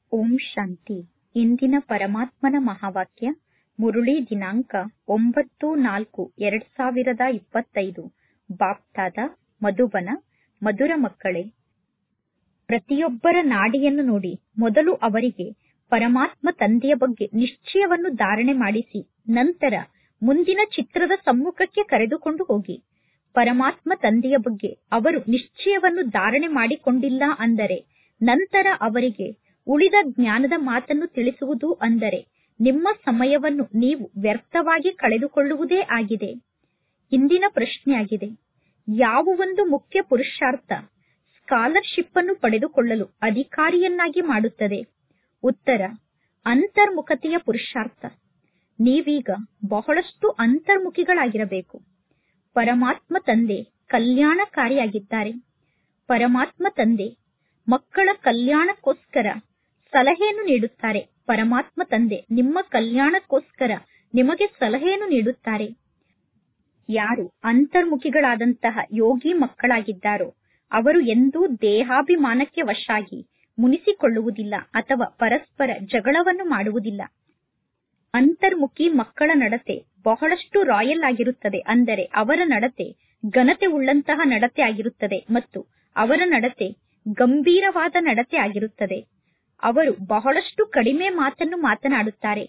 ಓಂ ಶಾಂತಿ ಇಂದಿನ ಪರಮಾತ್ಮನ ಮಹಾವಾಕ್ಯ ಮುರುಳಿ ದಿನಾಂಕ ಒಂಬತ್ತು ನಾಲ್ಕು ಎರಡ್ ಸಾವಿರದ ಇಪ್ಪತ್ತೈದು ಬಾಪ್ತಾದ ಮಧುಬನ ಮಧುರ ಮಕ್ಕಳೇ ಪ್ರತಿಯೊಬ್ಬರ ನಾಡಿಯನ್ನು ನೋಡಿ ಮೊದಲು ಅವರಿಗೆ ಪರಮಾತ್ಮ ತಂದೆಯ ಬಗ್ಗೆ ನಿಶ್ಚಯವನ್ನು ಧಾರಣೆ ಮಾಡಿಸಿ ನಂತರ ಮುಂದಿನ ಚಿತ್ರದ ಸಮ್ಮುಖಕ್ಕೆ ಕರೆದುಕೊಂಡು ಹೋಗಿ ಪರಮಾತ್ಮ ತಂದೆಯ ಬಗ್ಗೆ ಅವರು ನಿಶ್ಚಯವನ್ನು ಧಾರಣೆ ಮಾಡಿಕೊಂಡಿಲ್ಲ ಅಂದರೆ ನಂತರ ಅವರಿಗೆ ಉಳಿದ ಜ್ಞಾನದ ಮಾತನ್ನು ತಿಳಿಸುವುದು ಅಂದರೆ ನಿಮ್ಮ ಸಮಯವನ್ನು ನೀವು ವ್ಯರ್ಥವಾಗಿ ಕಳೆದುಕೊಳ್ಳುವುದೇ ಆಗಿದೆ ಇಂದಿನ ಪ್ರಶ್ನೆಯಾಗಿದೆ ಯಾವ ಒಂದು ಮುಖ್ಯ ಪುರುಷಾರ್ಥ ಸ್ಕಾಲರ್ಶಿಪ್ ಅನ್ನು ಪಡೆದುಕೊಳ್ಳಲು ಅಧಿಕಾರಿಯನ್ನಾಗಿ ಮಾಡುತ್ತದೆ ಉತ್ತರ ಅಂತರ್ಮುಖತೆಯ ಪುರುಷಾರ್ಥ ನೀವೀಗ ಬಹಳಷ್ಟು ಅಂತರ್ಮುಖಿಗಳಾಗಿರಬೇಕು ಪರಮಾತ್ಮ ತಂದೆ ಕಲ್ಯಾಣಕಾರಿಯಾಗಿದ್ದಾರೆ ಪರಮಾತ್ಮ ತಂದೆ ಮಕ್ಕಳ ಕಲ್ಯಾಣಕ್ಕೋಸ್ಕರ ಸಲಹೆಯನ್ನು ನೀಡುತ್ತಾರೆ ಪರಮಾತ್ಮ ತಂದೆ ನಿಮ್ಮ ಕಲ್ಯಾಣಕ್ಕೋಸ್ಕರ ನಿಮಗೆ ಸಲಹೆಯನ್ನು ನೀಡುತ್ತಾರೆ ಯಾರು ಅಂತರ್ಮುಖಿಗಳಾದಂತಹ ಯೋಗಿ ಮಕ್ಕಳಾಗಿದ್ದಾರೋ ಅವರು ಎಂದೂ ದೇಹಾಭಿಮಾನಕ್ಕೆ ವಶಾಗಿ ಮುನಿಸಿಕೊಳ್ಳುವುದಿಲ್ಲ ಅಥವಾ ಪರಸ್ಪರ ಜಗಳವನ್ನು ಮಾಡುವುದಿಲ್ಲ ಅಂತರ್ಮುಖಿ ಮಕ್ಕಳ ನಡತೆ ಬಹಳಷ್ಟು ರಾಯಲ್ ಆಗಿರುತ್ತದೆ ಅಂದರೆ ಅವರ ನಡತೆ ಘನತೆ ಉಳ್ಳಂತಹ ನಡತೆ ಆಗಿರುತ್ತದೆ ಮತ್ತು ಅವರ ನಡತೆ ಗಂಭೀರವಾದ ನಡತೆ ಆಗಿರುತ್ತದೆ ಅವರು ಬಹಳಷ್ಟು ಕಡಿಮೆ ಮಾತನ್ನು ಮಾತನಾಡುತ್ತಾರೆ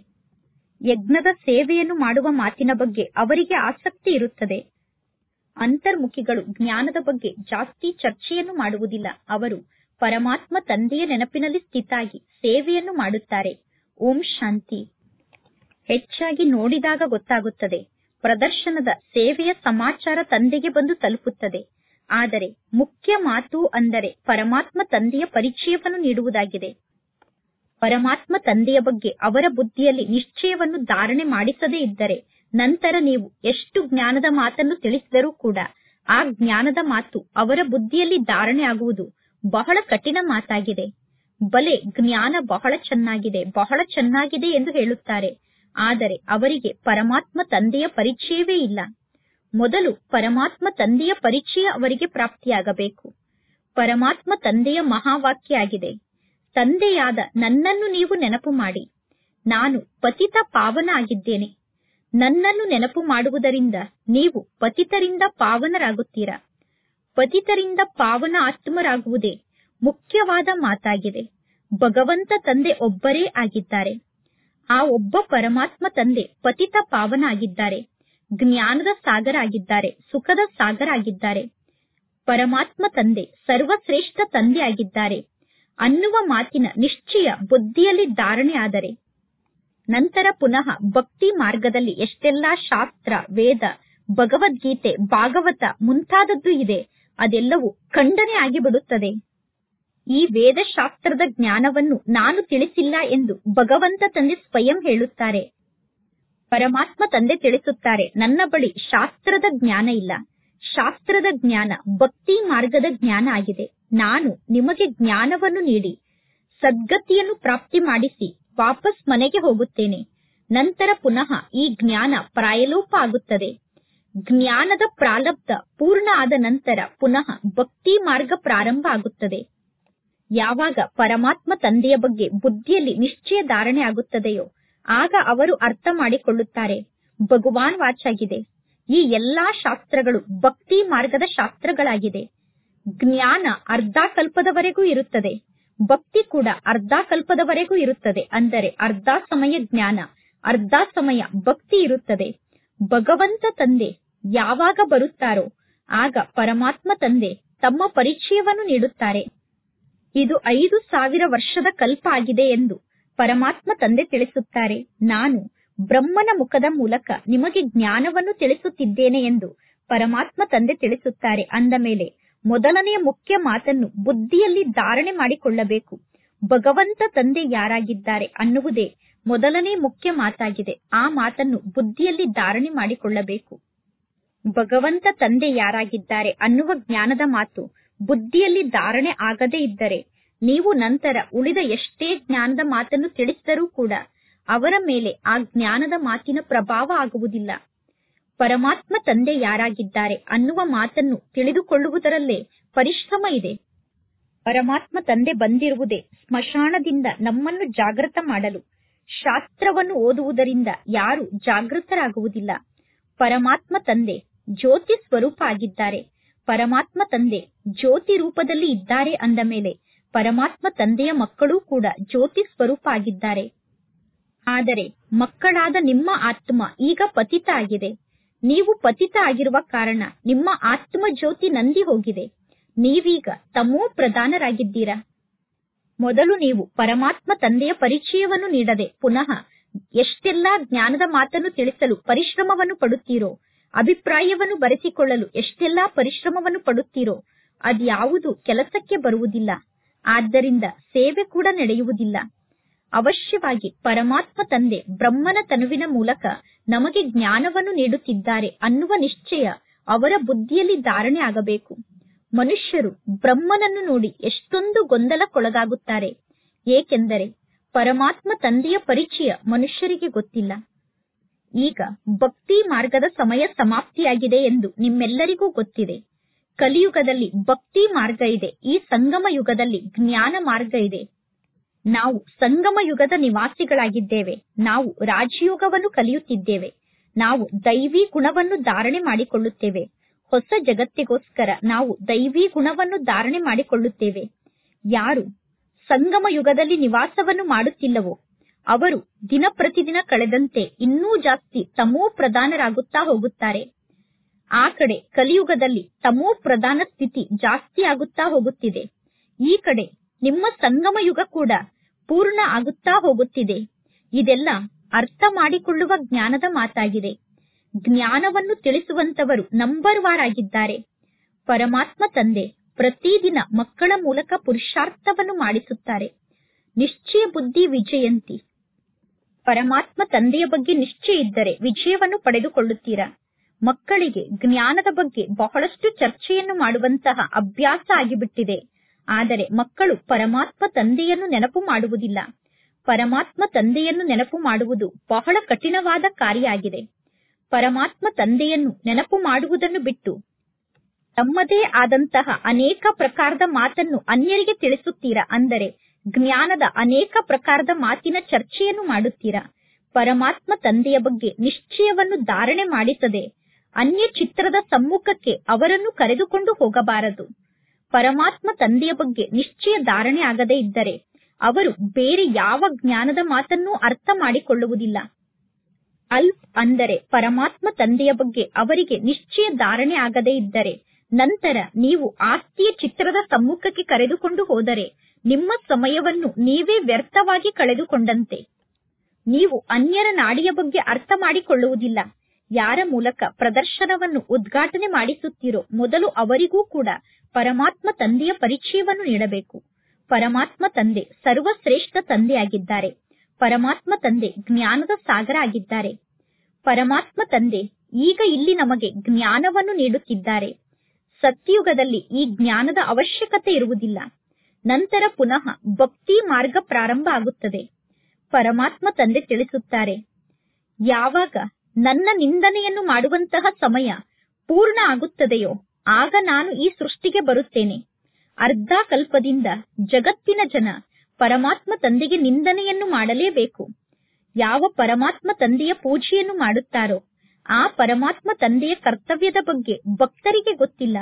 ಯಜ್ಞದ ಸೇವೆಯನ್ನು ಮಾಡುವ ಮಾತಿನ ಬಗ್ಗೆ ಅವರಿಗೆ ಆಸಕ್ತಿ ಇರುತ್ತದೆ ಅಂತರ್ಮುಖಿಗಳು ಜ್ಞಾನದ ಬಗ್ಗೆ ಜಾಸ್ತಿ ಚರ್ಚೆಯನ್ನು ಮಾಡುವುದಿಲ್ಲ ಅವರು ಪರಮಾತ್ಮ ತಂದೆಯ ನೆನಪಿನಲ್ಲಿ ಸ್ಥಿತಾಗಿ ಸೇವೆಯನ್ನು ಮಾಡುತ್ತಾರೆ ಓಂ ಶಾಂತಿ ಹೆಚ್ಚಾಗಿ ನೋಡಿದಾಗ ಗೊತ್ತಾಗುತ್ತದೆ ಪ್ರದರ್ಶನದ ಸೇವೆಯ ಸಮಾಚಾರ ತಂದೆಗೆ ಬಂದು ತಲುಪುತ್ತದೆ ಆದರೆ ಮುಖ್ಯ ಮಾತು ಅಂದರೆ ಪರಮಾತ್ಮ ತಂದೆಯ ಪರಿಚಯವನ್ನು ನೀಡುವುದಾಗಿದೆ ಪರಮಾತ್ಮ ತಂದೆಯ ಬಗ್ಗೆ ಅವರ ಬುದ್ಧಿಯಲ್ಲಿ ನಿಶ್ಚಯವನ್ನು ಧಾರಣೆ ಮಾಡಿಸದೇ ಇದ್ದರೆ ನಂತರ ನೀವು ಎಷ್ಟು ಜ್ಞಾನದ ಮಾತನ್ನು ತಿಳಿಸಿದರೂ ಕೂಡ ಆ ಜ್ಞಾನದ ಮಾತು ಅವರ ಬುದ್ಧಿಯಲ್ಲಿ ಧಾರಣೆ ಆಗುವುದು ಬಹಳ ಕಠಿಣ ಮಾತಾಗಿದೆ ಬಲೆ ಜ್ಞಾನ ಬಹಳ ಚೆನ್ನಾಗಿದೆ ಬಹಳ ಚೆನ್ನಾಗಿದೆ ಎಂದು ಹೇಳುತ್ತಾರೆ ಆದರೆ ಅವರಿಗೆ ಪರಮಾತ್ಮ ತಂದೆಯ ಪರಿಚಯವೇ ಇಲ್ಲ ಮೊದಲು ಪರಮಾತ್ಮ ತಂದೆಯ ಪರಿಚಯ ಅವರಿಗೆ ಪ್ರಾಪ್ತಿಯಾಗಬೇಕು ಪರಮಾತ್ಮ ತಂದೆಯ ಮಹಾವಾಕ್ಯ ಆಗಿದೆ ತಂದೆಯಾದ ನನ್ನನ್ನು ನೀವು ನೆನಪು ಮಾಡಿ ನಾನು ಪತಿತ ಪಾವನ ಆಗಿದ್ದೇನೆ ನನ್ನನ್ನು ನೆನಪು ಮಾಡುವುದರಿಂದ ನೀವು ಪತಿತರಿಂದ ಪಾವನರಾಗುತ್ತೀರಾ ಪತಿತರಿಂದ ಪಾವನ ಆತ್ಮರಾಗುವುದೇ ಮುಖ್ಯವಾದ ಮಾತಾಗಿದೆ ಭಗವಂತ ತಂದೆ ಒಬ್ಬರೇ ಆಗಿದ್ದಾರೆ ಆ ಒಬ್ಬ ಪರಮಾತ್ಮ ತಂದೆ ಪತಿತ ಪಾವನ ಆಗಿದ್ದಾರೆ ಜ್ಞಾನದ ಸಾಗರ ಆಗಿದ್ದಾರೆ ಸುಖದ ಸಾಗರ ಆಗಿದ್ದಾರೆ ಪರಮಾತ್ಮ ತಂದೆ ಸರ್ವಶ್ರೇಷ್ಠ ತಂದೆ ಆಗಿದ್ದಾರೆ ಅನ್ನುವ ಮಾತಿನ ನಿಶ್ಚಯ ಬುದ್ಧಿಯಲ್ಲಿ ಧಾರಣೆ ಆದರೆ ನಂತರ ಪುನಃ ಭಕ್ತಿ ಮಾರ್ಗದಲ್ಲಿ ಎಷ್ಟೆಲ್ಲಾ ಶಾಸ್ತ್ರ ವೇದ ಭಗವದ್ಗೀತೆ ಭಾಗವತ ಮುಂತಾದದ್ದು ಇದೆ ಅದೆಲ್ಲವೂ ಖಂಡನೆ ಆಗಿಬಿಡುತ್ತದೆ ಈ ವೇದಶಾಸ್ತ್ರದ ಜ್ಞಾನವನ್ನು ನಾನು ತಿಳಿಸಿಲ್ಲ ಎಂದು ಭಗವಂತ ತಂದೆ ಸ್ವಯಂ ಹೇಳುತ್ತಾರೆ ಪರಮಾತ್ಮ ತಂದೆ ತಿಳಿಸುತ್ತಾರೆ ನನ್ನ ಬಳಿ ಶಾಸ್ತ್ರದ ಜ್ಞಾನ ಇಲ್ಲ ಶಾಸ್ತ್ರದ ಜ್ಞಾನ ಭಕ್ತಿ ಮಾರ್ಗದ ಜ್ಞಾನ ಆಗಿದೆ ನಾನು ನಿಮಗೆ ಜ್ಞಾನವನ್ನು ನೀಡಿ ಸದ್ಗತಿಯನ್ನು ಪ್ರಾಪ್ತಿ ಮಾಡಿಸಿ ವಾಪಸ್ ಮನೆಗೆ ಹೋಗುತ್ತೇನೆ ನಂತರ ಪುನಃ ಈ ಜ್ಞಾನ ಪ್ರಾಯಲೋಪ ಆಗುತ್ತದೆ ಜ್ಞಾನದ ಪ್ರಾಲಬ್ಧ ಪೂರ್ಣ ಆದ ನಂತರ ಪುನಃ ಭಕ್ತಿ ಮಾರ್ಗ ಪ್ರಾರಂಭ ಆಗುತ್ತದೆ ಯಾವಾಗ ಪರಮಾತ್ಮ ತಂದೆಯ ಬಗ್ಗೆ ಬುದ್ಧಿಯಲ್ಲಿ ನಿಶ್ಚಯ ಧಾರಣೆ ಆಗುತ್ತದೆಯೋ ಆಗ ಅವರು ಅರ್ಥ ಮಾಡಿಕೊಳ್ಳುತ್ತಾರೆ ಭಗವಾನ್ ವಾಚಾಗಿದೆ ಈ ಎಲ್ಲಾ ಶಾಸ್ತ್ರಗಳು ಭಕ್ತಿ ಮಾರ್ಗದ ಶಾಸ್ತ್ರಗಳಾಗಿದೆ ಜ್ಞಾನ ಅರ್ಧ ಕಲ್ಪದವರೆಗೂ ಇರುತ್ತದೆ ಭಕ್ತಿ ಕೂಡ ಅರ್ಧ ಕಲ್ಪದವರೆಗೂ ಇರುತ್ತದೆ ಅಂದರೆ ಅರ್ಧ ಸಮಯ ಜ್ಞಾನ ಅರ್ಧ ಸಮಯ ಭಕ್ತಿ ಇರುತ್ತದೆ ಭಗವಂತ ತಂದೆ ಯಾವಾಗ ಬರುತ್ತಾರೋ ಆಗ ಪರಮಾತ್ಮ ತಂದೆ ತಮ್ಮ ಪರಿಚಯವನ್ನು ನೀಡುತ್ತಾರೆ ಇದು ಐದು ಸಾವಿರ ವರ್ಷದ ಕಲ್ಪ ಆಗಿದೆ ಎಂದು ಪರಮಾತ್ಮ ತಂದೆ ತಿಳಿಸುತ್ತಾರೆ ನಾನು ಬ್ರಹ್ಮನ ಮುಖದ ಮೂಲಕ ನಿಮಗೆ ಜ್ಞಾನವನ್ನು ತಿಳಿಸುತ್ತಿದ್ದೇನೆ ಎಂದು ಪರಮಾತ್ಮ ತಂದೆ ತಿಳಿಸುತ್ತಾರೆ ಅಂದ ಮೇಲೆ ಮೊದಲನೆಯ ಮುಖ್ಯ ಮಾತನ್ನು ಬುದ್ಧಿಯಲ್ಲಿ ಧಾರಣೆ ಮಾಡಿಕೊಳ್ಳಬೇಕು ಭಗವಂತ ತಂದೆ ಯಾರಾಗಿದ್ದಾರೆ ಅನ್ನುವುದೇ ಮೊದಲನೇ ಮುಖ್ಯ ಮಾತಾಗಿದೆ ಆ ಮಾತನ್ನು ಬುದ್ಧಿಯಲ್ಲಿ ಧಾರಣೆ ಮಾಡಿಕೊಳ್ಳಬೇಕು ಭಗವಂತ ತಂದೆ ಯಾರಾಗಿದ್ದಾರೆ ಅನ್ನುವ ಜ್ಞಾನದ ಮಾತು ಬುದ್ಧಿಯಲ್ಲಿ ಧಾರಣೆ ಆಗದೇ ಇದ್ದರೆ ನೀವು ನಂತರ ಉಳಿದ ಎಷ್ಟೇ ಜ್ಞಾನದ ಮಾತನ್ನು ತಿಳಿಸಿದರೂ ಕೂಡ ಅವರ ಮೇಲೆ ಆ ಜ್ಞಾನದ ಮಾತಿನ ಪ್ರಭಾವ ಆಗುವುದಿಲ್ಲ ಪರಮಾತ್ಮ ತಂದೆ ಯಾರಾಗಿದ್ದಾರೆ ಅನ್ನುವ ಮಾತನ್ನು ತಿಳಿದುಕೊಳ್ಳುವುದರಲ್ಲೇ ಪರಿಶ್ರಮ ಇದೆ ಪರಮಾತ್ಮ ತಂದೆ ಬಂದಿರುವುದೇ ಸ್ಮಶಾನದಿಂದ ನಮ್ಮನ್ನು ಜಾಗೃತ ಮಾಡಲು ಶಾಸ್ತ್ರವನ್ನು ಓದುವುದರಿಂದ ಯಾರು ಜಾಗೃತರಾಗುವುದಿಲ್ಲ ಪರಮಾತ್ಮ ತಂದೆ ಜ್ಯೋತಿ ಸ್ವರೂಪ ಆಗಿದ್ದಾರೆ ಪರಮಾತ್ಮ ತಂದೆ ಜ್ಯೋತಿ ರೂಪದಲ್ಲಿ ಇದ್ದಾರೆ ಅಂದ ಮೇಲೆ ಪರಮಾತ್ಮ ತಂದೆಯ ಮಕ್ಕಳೂ ಕೂಡ ಜ್ಯೋತಿ ಸ್ವರೂಪ ಆಗಿದ್ದಾರೆ ಆದರೆ ಮಕ್ಕಳಾದ ನಿಮ್ಮ ಆತ್ಮ ಈಗ ಪತಿತ ಆಗಿದೆ ನೀವು ಪತಿತ ಆಗಿರುವ ಕಾರಣ ನಿಮ್ಮ ಆತ್ಮ ಜ್ಯೋತಿ ನಂದಿ ಹೋಗಿದೆ ನೀವೀಗ ತಮೋ ಪ್ರಧಾನರಾಗಿದ್ದೀರಾ ಮೊದಲು ನೀವು ಪರಮಾತ್ಮ ತಂದೆಯ ಪರಿಚಯವನ್ನು ನೀಡದೆ ಪುನಃ ಎಷ್ಟೆಲ್ಲಾ ಜ್ಞಾನದ ಮಾತನ್ನು ತಿಳಿಸಲು ಪರಿಶ್ರಮವನ್ನು ಪಡುತ್ತೀರೋ ಅಭಿಪ್ರಾಯವನ್ನು ಬರೆಸಿಕೊಳ್ಳಲು ಎಷ್ಟೆಲ್ಲಾ ಪರಿಶ್ರಮವನ್ನು ಪಡುತ್ತೀರೋ ಅದ್ಯಾವುದು ಕೆಲಸಕ್ಕೆ ಬರುವುದಿಲ್ಲ ಆದ್ದರಿಂದ ಸೇವೆ ಕೂಡ ನಡೆಯುವುದಿಲ್ಲ ಅವಶ್ಯವಾಗಿ ಪರಮಾತ್ಮ ತಂದೆ ಬ್ರಹ್ಮನ ತನುವಿನ ಮೂಲಕ ನಮಗೆ ಜ್ಞಾನವನ್ನು ನೀಡುತ್ತಿದ್ದಾರೆ ಅನ್ನುವ ನಿಶ್ಚಯ ಅವರ ಬುದ್ಧಿಯಲ್ಲಿ ಧಾರಣೆ ಆಗಬೇಕು ಮನುಷ್ಯರು ಬ್ರಹ್ಮನನ್ನು ನೋಡಿ ಎಷ್ಟೊಂದು ಗೊಂದಲಕ್ಕೊಳಗಾಗುತ್ತಾರೆ ಏಕೆಂದರೆ ಪರಮಾತ್ಮ ತಂದೆಯ ಪರಿಚಯ ಮನುಷ್ಯರಿಗೆ ಗೊತ್ತಿಲ್ಲ ಈಗ ಭಕ್ತಿ ಮಾರ್ಗದ ಸಮಯ ಸಮಾಪ್ತಿಯಾಗಿದೆ ಎಂದು ನಿಮ್ಮೆಲ್ಲರಿಗೂ ಗೊತ್ತಿದೆ ಕಲಿಯುಗದಲ್ಲಿ ಭಕ್ತಿ ಮಾರ್ಗ ಇದೆ ಈ ಸಂಗಮ ಯುಗದಲ್ಲಿ ಜ್ಞಾನ ಮಾರ್ಗ ಇದೆ ನಾವು ಸಂಗಮ ಯುಗದ ನಿವಾಸಿಗಳಾಗಿದ್ದೇವೆ ನಾವು ರಾಜಯೋಗವನ್ನು ಕಲಿಯುತ್ತಿದ್ದೇವೆ ನಾವು ದೈವಿ ಗುಣವನ್ನು ಧಾರಣೆ ಮಾಡಿಕೊಳ್ಳುತ್ತೇವೆ ಹೊಸ ಜಗತ್ತಿಗೋಸ್ಕರ ನಾವು ದೈವಿ ಗುಣವನ್ನು ಧಾರಣೆ ಮಾಡಿಕೊಳ್ಳುತ್ತೇವೆ ಯಾರು ಸಂಗಮ ಯುಗದಲ್ಲಿ ನಿವಾಸವನ್ನು ಮಾಡುತ್ತಿಲ್ಲವೋ ಅವರು ದಿನ ಪ್ರತಿದಿನ ಕಳೆದಂತೆ ಇನ್ನೂ ಜಾಸ್ತಿ ತಮೋ ಪ್ರಧಾನರಾಗುತ್ತಾ ಹೋಗುತ್ತಾರೆ ಆ ಕಡೆ ಕಲಿಯುಗದಲ್ಲಿ ತಮೋ ಪ್ರಧಾನ ಸ್ಥಿತಿ ಜಾಸ್ತಿ ಆಗುತ್ತಾ ಹೋಗುತ್ತಿದೆ ಈ ಕಡೆ ನಿಮ್ಮ ಸಂಗಮ ಯುಗ ಕೂಡ ಪೂರ್ಣ ಆಗುತ್ತಾ ಹೋಗುತ್ತಿದೆ ಇದೆಲ್ಲ ಅರ್ಥ ಮಾಡಿಕೊಳ್ಳುವ ಜ್ಞಾನದ ಮಾತಾಗಿದೆ ಜ್ಞಾನವನ್ನು ತಿಳಿಸುವಂತವರು ನಂಬರ್ ವಾರ್ ಆಗಿದ್ದಾರೆ ಪರಮಾತ್ಮ ತಂದೆ ಪ್ರತಿದಿನ ಮಕ್ಕಳ ಮೂಲಕ ಪುರುಷಾರ್ಥವನ್ನು ಮಾಡಿಸುತ್ತಾರೆ ನಿಶ್ಚಯ ಬುದ್ಧಿ ವಿಜಯಂತಿ ಪರಮಾತ್ಮ ತಂದೆಯ ಬಗ್ಗೆ ನಿಶ್ಚಯ ಇದ್ದರೆ ವಿಜಯವನ್ನು ಪಡೆದುಕೊಳ್ಳುತ್ತೀರಾ ಮಕ್ಕಳಿಗೆ ಜ್ಞಾನದ ಬಗ್ಗೆ ಬಹಳಷ್ಟು ಚರ್ಚೆಯನ್ನು ಮಾಡುವಂತಹ ಅಭ್ಯಾಸ ಆಗಿಬಿಟ್ಟಿದೆ ಆದರೆ ಮಕ್ಕಳು ಪರಮಾತ್ಮ ತಂದೆಯನ್ನು ನೆನಪು ಮಾಡುವುದಿಲ್ಲ ಪರಮಾತ್ಮ ತಂದೆಯನ್ನು ನೆನಪು ಮಾಡುವುದು ಬಹಳ ಕಠಿಣವಾದ ಕಾರ್ಯ ಆಗಿದೆ ಪರಮಾತ್ಮ ತಂದೆಯನ್ನು ನೆನಪು ಮಾಡುವುದನ್ನು ಬಿಟ್ಟು ತಮ್ಮದೇ ಆದಂತಹ ಅನೇಕ ಪ್ರಕಾರದ ಮಾತನ್ನು ಅನ್ಯರಿಗೆ ತಿಳಿಸುತ್ತೀರಾ ಅಂದರೆ ಜ್ಞಾನದ ಅನೇಕ ಪ್ರಕಾರದ ಮಾತಿನ ಚರ್ಚೆಯನ್ನು ಮಾಡುತ್ತೀರಾ ಪರಮಾತ್ಮ ತಂದೆಯ ಬಗ್ಗೆ ನಿಶ್ಚಯವನ್ನು ಧಾರಣೆ ಮಾಡಿಸದೆ ಅನ್ಯ ಚಿತ್ರದ ಸಮ್ಮುಖಕ್ಕೆ ಅವರನ್ನು ಕರೆದುಕೊಂಡು ಹೋಗಬಾರದು ಪರಮಾತ್ಮ ತಂದೆಯ ಬಗ್ಗೆ ನಿಶ್ಚಯ ಧಾರಣೆ ಆಗದೇ ಇದ್ದರೆ ಅವರು ಬೇರೆ ಯಾವ ಜ್ಞಾನದ ಮಾತನ್ನೂ ಅರ್ಥ ಮಾಡಿಕೊಳ್ಳುವುದಿಲ್ಲ ಅಲ್ಪ್ ಅಂದರೆ ಪರಮಾತ್ಮ ತಂದೆಯ ಬಗ್ಗೆ ಅವರಿಗೆ ನಿಶ್ಚಯ ಧಾರಣೆ ಆಗದೇ ಇದ್ದರೆ ನಂತರ ನೀವು ಆಸ್ತಿಯ ಚಿತ್ರದ ಸಮ್ಮುಖಕ್ಕೆ ಕರೆದುಕೊಂಡು ಹೋದರೆ ನಿಮ್ಮ ಸಮಯವನ್ನು ನೀವೇ ವ್ಯರ್ಥವಾಗಿ ಕಳೆದುಕೊಂಡಂತೆ ನೀವು ಅನ್ಯರ ನಾಡಿಯ ಬಗ್ಗೆ ಅರ್ಥ ಮಾಡಿಕೊಳ್ಳುವುದಿಲ್ಲ ಯಾರ ಮೂಲಕ ಪ್ರದರ್ಶನವನ್ನು ಉದ್ಘಾಟನೆ ಮಾಡಿಸುತ್ತೀರೋ ಮೊದಲು ಅವರಿಗೂ ಕೂಡ ಪರಮಾತ್ಮ ತಂದೆಯ ಪರಿಚಯವನ್ನು ನೀಡಬೇಕು ಪರಮಾತ್ಮ ತಂದೆ ಸರ್ವಶ್ರೇಷ್ಠ ತಂದೆಯಾಗಿದ್ದಾರೆ ಪರಮಾತ್ಮ ತಂದೆ ಜ್ಞಾನದ ಸಾಗರ ಆಗಿದ್ದಾರೆ ಪರಮಾತ್ಮ ತಂದೆ ಈಗ ಇಲ್ಲಿ ನಮಗೆ ಜ್ಞಾನವನ್ನು ನೀಡುತ್ತಿದ್ದಾರೆ ಸತ್ಯಯುಗದಲ್ಲಿ ಈ ಜ್ಞಾನದ ಅವಶ್ಯಕತೆ ಇರುವುದಿಲ್ಲ ನಂತರ ಪುನಃ ಭಕ್ತಿ ಮಾರ್ಗ ಪ್ರಾರಂಭ ಆಗುತ್ತದೆ ಪರಮಾತ್ಮ ತಂದೆ ತಿಳಿಸುತ್ತಾರೆ ಯಾವಾಗ ನನ್ನ ನಿಂದನೆಯನ್ನು ಮಾಡುವಂತಹ ಸಮಯ ಪೂರ್ಣ ಆಗುತ್ತದೆಯೋ ಆಗ ನಾನು ಈ ಸೃಷ್ಟಿಗೆ ಬರುತ್ತೇನೆ ಅರ್ಧ ಕಲ್ಪದಿಂದ ಜಗತ್ತಿನ ಜನ ಪರಮಾತ್ಮ ತಂದೆಗೆ ನಿಂದನೆಯನ್ನು ಮಾಡಲೇಬೇಕು ಯಾವ ಪರಮಾತ್ಮ ತಂದೆಯ ಪೂಜೆಯನ್ನು ಮಾಡುತ್ತಾರೋ ಆ ಪರಮಾತ್ಮ ತಂದೆಯ ಕರ್ತವ್ಯದ ಬಗ್ಗೆ ಭಕ್ತರಿಗೆ ಗೊತ್ತಿಲ್ಲ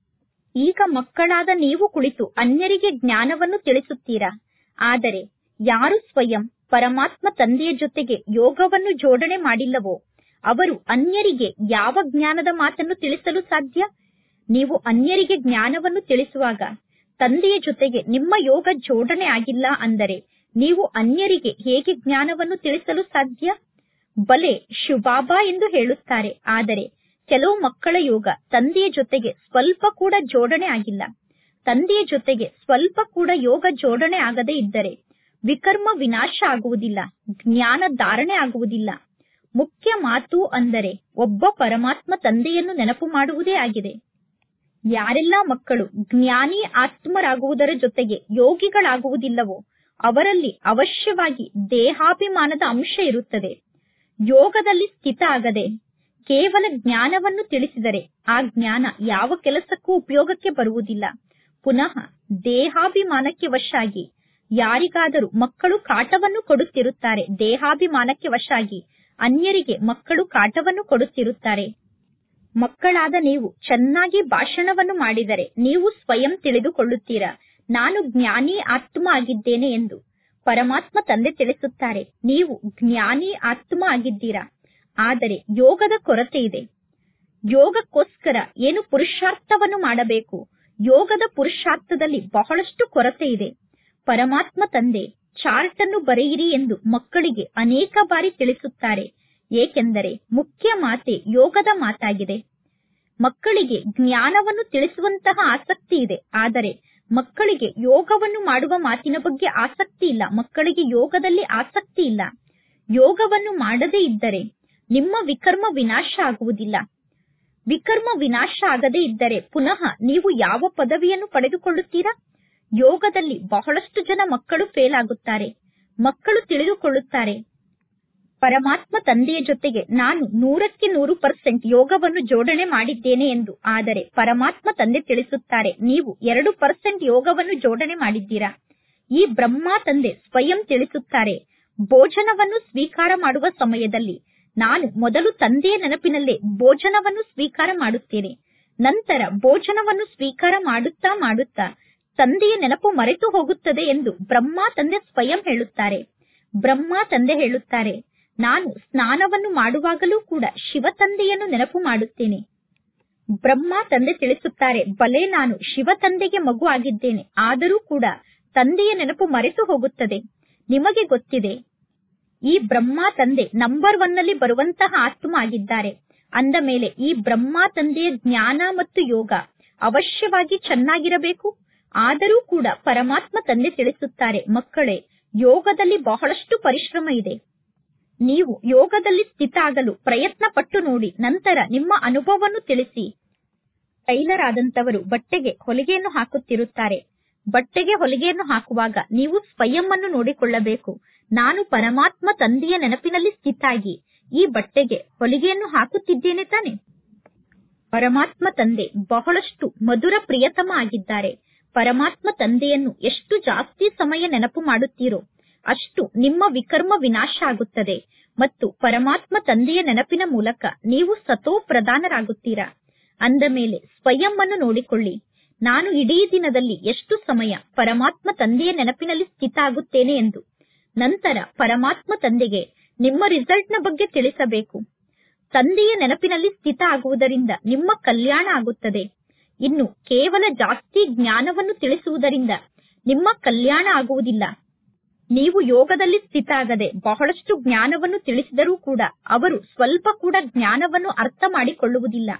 ಈಗ ಮಕ್ಕಳಾದ ನೀವು ಕುಳಿತು ಅನ್ಯರಿಗೆ ಜ್ಞಾನವನ್ನು ತಿಳಿಸುತ್ತೀರಾ ಆದರೆ ಯಾರು ಸ್ವಯಂ ಪರಮಾತ್ಮ ತಂದೆಯ ಜೊತೆಗೆ ಯೋಗವನ್ನು ಜೋಡಣೆ ಮಾಡಿಲ್ಲವೋ ಅವರು ಅನ್ಯರಿಗೆ ಯಾವ ಜ್ಞಾನದ ಮಾತನ್ನು ತಿಳಿಸಲು ಸಾಧ್ಯ ನೀವು ಅನ್ಯರಿಗೆ ಜ್ಞಾನವನ್ನು ತಿಳಿಸುವಾಗ ತಂದೆಯ ಜೊತೆಗೆ ನಿಮ್ಮ ಯೋಗ ಜೋಡಣೆ ಆಗಿಲ್ಲ ಅಂದರೆ ನೀವು ಅನ್ಯರಿಗೆ ಹೇಗೆ ಜ್ಞಾನವನ್ನು ತಿಳಿಸಲು ಸಾಧ್ಯ ಬಲೆ ಶುಭಾಬಾ ಎಂದು ಹೇಳುತ್ತಾರೆ ಆದರೆ ಕೆಲವು ಮಕ್ಕಳ ಯೋಗ ತಂದೆಯ ಜೊತೆಗೆ ಸ್ವಲ್ಪ ಕೂಡ ಜೋಡಣೆ ಆಗಿಲ್ಲ ತಂದೆಯ ಜೊತೆಗೆ ಸ್ವಲ್ಪ ಕೂಡ ಯೋಗ ಜೋಡಣೆ ಆಗದೇ ಇದ್ದರೆ ವಿಕರ್ಮ ವಿನಾಶ ಆಗುವುದಿಲ್ಲ ಜ್ಞಾನ ಧಾರಣೆ ಆಗುವುದಿಲ್ಲ ಮುಖ್ಯ ಮಾತು ಅಂದರೆ ಒಬ್ಬ ಪರಮಾತ್ಮ ತಂದೆಯನ್ನು ನೆನಪು ಮಾಡುವುದೇ ಆಗಿದೆ ಯಾರೆಲ್ಲ ಮಕ್ಕಳು ಜ್ಞಾನಿ ಆತ್ಮರಾಗುವುದರ ಜೊತೆಗೆ ಯೋಗಿಗಳಾಗುವುದಿಲ್ಲವೋ ಅವರಲ್ಲಿ ಅವಶ್ಯವಾಗಿ ದೇಹಾಭಿಮಾನದ ಅಂಶ ಇರುತ್ತದೆ ಯೋಗದಲ್ಲಿ ಸ್ಥಿತ ಆಗದೆ ಕೇವಲ ಜ್ಞಾನವನ್ನು ತಿಳಿಸಿದರೆ ಆ ಜ್ಞಾನ ಯಾವ ಕೆಲಸಕ್ಕೂ ಉಪಯೋಗಕ್ಕೆ ಬರುವುದಿಲ್ಲ ಪುನಃ ದೇಹಾಭಿಮಾನಕ್ಕೆ ವಶಾಗಿ ಯಾರಿಗಾದರೂ ಮಕ್ಕಳು ಕಾಟವನ್ನು ಕೊಡುತ್ತಿರುತ್ತಾರೆ ದೇಹಾಭಿಮಾನಕ್ಕೆ ವಶಾಗಿ ಅನ್ಯರಿಗೆ ಮಕ್ಕಳು ಕಾಟವನ್ನು ಕೊಡುತ್ತಿರುತ್ತಾರೆ ಮಕ್ಕಳಾದ ನೀವು ಚೆನ್ನಾಗಿ ಭಾಷಣವನ್ನು ಮಾಡಿದರೆ ನೀವು ಸ್ವಯಂ ತಿಳಿದುಕೊಳ್ಳುತ್ತೀರಾ ನಾನು ಜ್ಞಾನಿ ಆತ್ಮ ಆಗಿದ್ದೇನೆ ಎಂದು ಪರಮಾತ್ಮ ತಂದೆ ತಿಳಿಸುತ್ತಾರೆ ನೀವು ಜ್ಞಾನಿ ಆತ್ಮ ಆಗಿದ್ದೀರಾ ಆದರೆ ಯೋಗದ ಕೊರತೆ ಇದೆ ಯೋಗಕ್ಕೋಸ್ಕರ ಏನು ಪುರುಷಾರ್ಥವನ್ನು ಮಾಡಬೇಕು ಯೋಗದ ಪುರುಷಾರ್ಥದಲ್ಲಿ ಬಹಳಷ್ಟು ಕೊರತೆ ಇದೆ ಪರಮಾತ್ಮ ತಂದೆ ಚಾರ್ಟ್ ಅನ್ನು ಬರೆಯಿರಿ ಎಂದು ಮಕ್ಕಳಿಗೆ ಅನೇಕ ಬಾರಿ ತಿಳಿಸುತ್ತಾರೆ ಏಕೆಂದರೆ ಮುಖ್ಯ ಮಾತೆ ಯೋಗದ ಮಾತಾಗಿದೆ ಮಕ್ಕಳಿಗೆ ಜ್ಞಾನವನ್ನು ತಿಳಿಸುವಂತಹ ಆಸಕ್ತಿ ಇದೆ ಆದರೆ ಮಕ್ಕಳಿಗೆ ಯೋಗವನ್ನು ಮಾಡುವ ಮಾತಿನ ಬಗ್ಗೆ ಆಸಕ್ತಿ ಇಲ್ಲ ಮಕ್ಕಳಿಗೆ ಯೋಗದಲ್ಲಿ ಆಸಕ್ತಿ ಇಲ್ಲ ಯೋಗವನ್ನು ಮಾಡದೇ ಇದ್ದರೆ ನಿಮ್ಮ ವಿಕರ್ಮ ವಿನಾಶ ಆಗುವುದಿಲ್ಲ ವಿಕರ್ಮ ವಿನಾಶ ಆಗದೇ ಇದ್ದರೆ ಪುನಃ ನೀವು ಯಾವ ಪದವಿಯನ್ನು ಪಡೆದುಕೊಳ್ಳುತ್ತೀರಾ ಯೋಗದಲ್ಲಿ ಬಹಳಷ್ಟು ಜನ ಮಕ್ಕಳು ಫೇಲ್ ಆಗುತ್ತಾರೆ ಮಕ್ಕಳು ತಿಳಿದುಕೊಳ್ಳುತ್ತಾರೆ ಪರಮಾತ್ಮ ತಂದೆಯ ಜೊತೆಗೆ ನಾನು ನೂರಕ್ಕೆ ನೂರು ಪರ್ಸೆಂಟ್ ಯೋಗವನ್ನು ಜೋಡಣೆ ಮಾಡಿದ್ದೇನೆ ಎಂದು ಆದರೆ ಪರಮಾತ್ಮ ತಂದೆ ತಿಳಿಸುತ್ತಾರೆ ನೀವು ಎರಡು ಪರ್ಸೆಂಟ್ ಯೋಗವನ್ನು ಜೋಡಣೆ ಮಾಡಿದ್ದೀರಾ ಈ ಬ್ರಹ್ಮ ತಂದೆ ಸ್ವಯಂ ತಿಳಿಸುತ್ತಾರೆ ಭೋಜನವನ್ನು ಸ್ವೀಕಾರ ಮಾಡುವ ಸಮಯದಲ್ಲಿ ನಾನು ಮೊದಲು ತಂದೆಯ ನೆನಪಿನಲ್ಲೇ ಭೋಜನವನ್ನು ಸ್ವೀಕಾರ ಮಾಡುತ್ತೇನೆ ನಂತರ ಭೋಜನವನ್ನು ಸ್ವೀಕಾರ ಮಾಡುತ್ತಾ ಮಾಡುತ್ತಾ ತಂದೆಯ ನೆನಪು ಮರೆತು ಹೋಗುತ್ತದೆ ಎಂದು ಬ್ರಹ್ಮ ತಂದೆ ಸ್ವಯಂ ಹೇಳುತ್ತಾರೆ ಬ್ರಹ್ಮ ತಂದೆ ಹೇಳುತ್ತಾರೆ ನಾನು ಸ್ನಾನವನ್ನು ಮಾಡುವಾಗಲೂ ಕೂಡ ಶಿವ ತಂದೆಯನ್ನು ನೆನಪು ಮಾಡುತ್ತೇನೆ ಬ್ರಹ್ಮ ತಂದೆ ತಿಳಿಸುತ್ತಾರೆ ಬಲೆ ನಾನು ಶಿವ ತಂದೆಗೆ ಮಗು ಆಗಿದ್ದೇನೆ ಆದರೂ ಕೂಡ ತಂದೆಯ ನೆನಪು ಮರೆತು ಹೋಗುತ್ತದೆ ನಿಮಗೆ ಗೊತ್ತಿದೆ ಈ ಬ್ರಹ್ಮ ತಂದೆ ನಂಬರ್ ಒನ್ ನಲ್ಲಿ ಬರುವಂತಹ ಆತ್ಮ ಆಗಿದ್ದಾರೆ ಅಂದ ಮೇಲೆ ಈ ಬ್ರಹ್ಮ ತಂದೆಯ ಜ್ಞಾನ ಮತ್ತು ಯೋಗ ಅವಶ್ಯವಾಗಿ ಚೆನ್ನಾಗಿರಬೇಕು ಆದರೂ ಕೂಡ ಪರಮಾತ್ಮ ತಂದೆ ತಿಳಿಸುತ್ತಾರೆ ಮಕ್ಕಳೇ ಯೋಗದಲ್ಲಿ ಬಹಳಷ್ಟು ಪರಿಶ್ರಮ ಇದೆ ನೀವು ಯೋಗದಲ್ಲಿ ಸ್ಥಿತ ಆಗಲು ಪ್ರಯತ್ನ ಪಟ್ಟು ನೋಡಿ ನಂತರ ನಿಮ್ಮ ಅನುಭವವನ್ನು ತಿಳಿಸಿ ಟೈಲರ್ ಆದಂತವರು ಬಟ್ಟೆಗೆ ಹೊಲಿಗೆಯನ್ನು ಹಾಕುತ್ತಿರುತ್ತಾರೆ ಬಟ್ಟೆಗೆ ಹೊಲಿಗೆಯನ್ನು ಹಾಕುವಾಗ ನೀವು ಸ್ವಯಂ ಅನ್ನು ನೋಡಿಕೊಳ್ಳಬೇಕು ನಾನು ಪರಮಾತ್ಮ ತಂದೆಯ ನೆನಪಿನಲ್ಲಿ ಸ್ಥಿತಾಗಿ ಈ ಬಟ್ಟೆಗೆ ಹೊಲಿಗೆಯನ್ನು ಹಾಕುತ್ತಿದ್ದೇನೆ ತಾನೆ ಪರಮಾತ್ಮ ತಂದೆ ಬಹಳಷ್ಟು ಮಧುರ ಪ್ರಿಯತಮ ಆಗಿದ್ದಾರೆ ಪರಮಾತ್ಮ ತಂದೆಯನ್ನು ಎಷ್ಟು ಜಾಸ್ತಿ ಸಮಯ ನೆನಪು ಮಾಡುತ್ತೀರೋ ಅಷ್ಟು ನಿಮ್ಮ ವಿಕರ್ಮ ವಿನಾಶ ಆಗುತ್ತದೆ ಮತ್ತು ಪರಮಾತ್ಮ ತಂದೆಯ ನೆನಪಿನ ಮೂಲಕ ನೀವು ಸತೋ ಪ್ರಧಾನರಾಗುತ್ತೀರಾ ಅಂದ ಮೇಲೆ ಸ್ವಯಂ ಅನ್ನು ನೋಡಿಕೊಳ್ಳಿ ನಾನು ಇಡೀ ದಿನದಲ್ಲಿ ಎಷ್ಟು ಸಮಯ ಪರಮಾತ್ಮ ತಂದೆಯ ನೆನಪಿನಲ್ಲಿ ಸ್ಥಿತ ಆಗುತ್ತೇನೆ ಎಂದು ನಂತರ ಪರಮಾತ್ಮ ತಂದೆಗೆ ನಿಮ್ಮ ರಿಸಲ್ಟ್ ನ ಬಗ್ಗೆ ತಿಳಿಸಬೇಕು ತಂದೆಯ ನೆನಪಿನಲ್ಲಿ ಸ್ಥಿತ ಆಗುವುದರಿಂದ ನಿಮ್ಮ ಕಲ್ಯಾಣ ಆಗುತ್ತದೆ ಇನ್ನು ಕೇವಲ ಜಾಸ್ತಿ ಜ್ಞಾನವನ್ನು ತಿಳಿಸುವುದರಿಂದ ನಿಮ್ಮ ಕಲ್ಯಾಣ ಆಗುವುದಿಲ್ಲ ನೀವು ಯೋಗದಲ್ಲಿ ಸ್ಥಿತ ಆಗದೆ ಬಹಳಷ್ಟು ಜ್ಞಾನವನ್ನು ತಿಳಿಸಿದರೂ ಕೂಡ ಅವರು ಸ್ವಲ್ಪ ಕೂಡ ಜ್ಞಾನವನ್ನು ಅರ್ಥ ಮಾಡಿಕೊಳ್ಳುವುದಿಲ್ಲ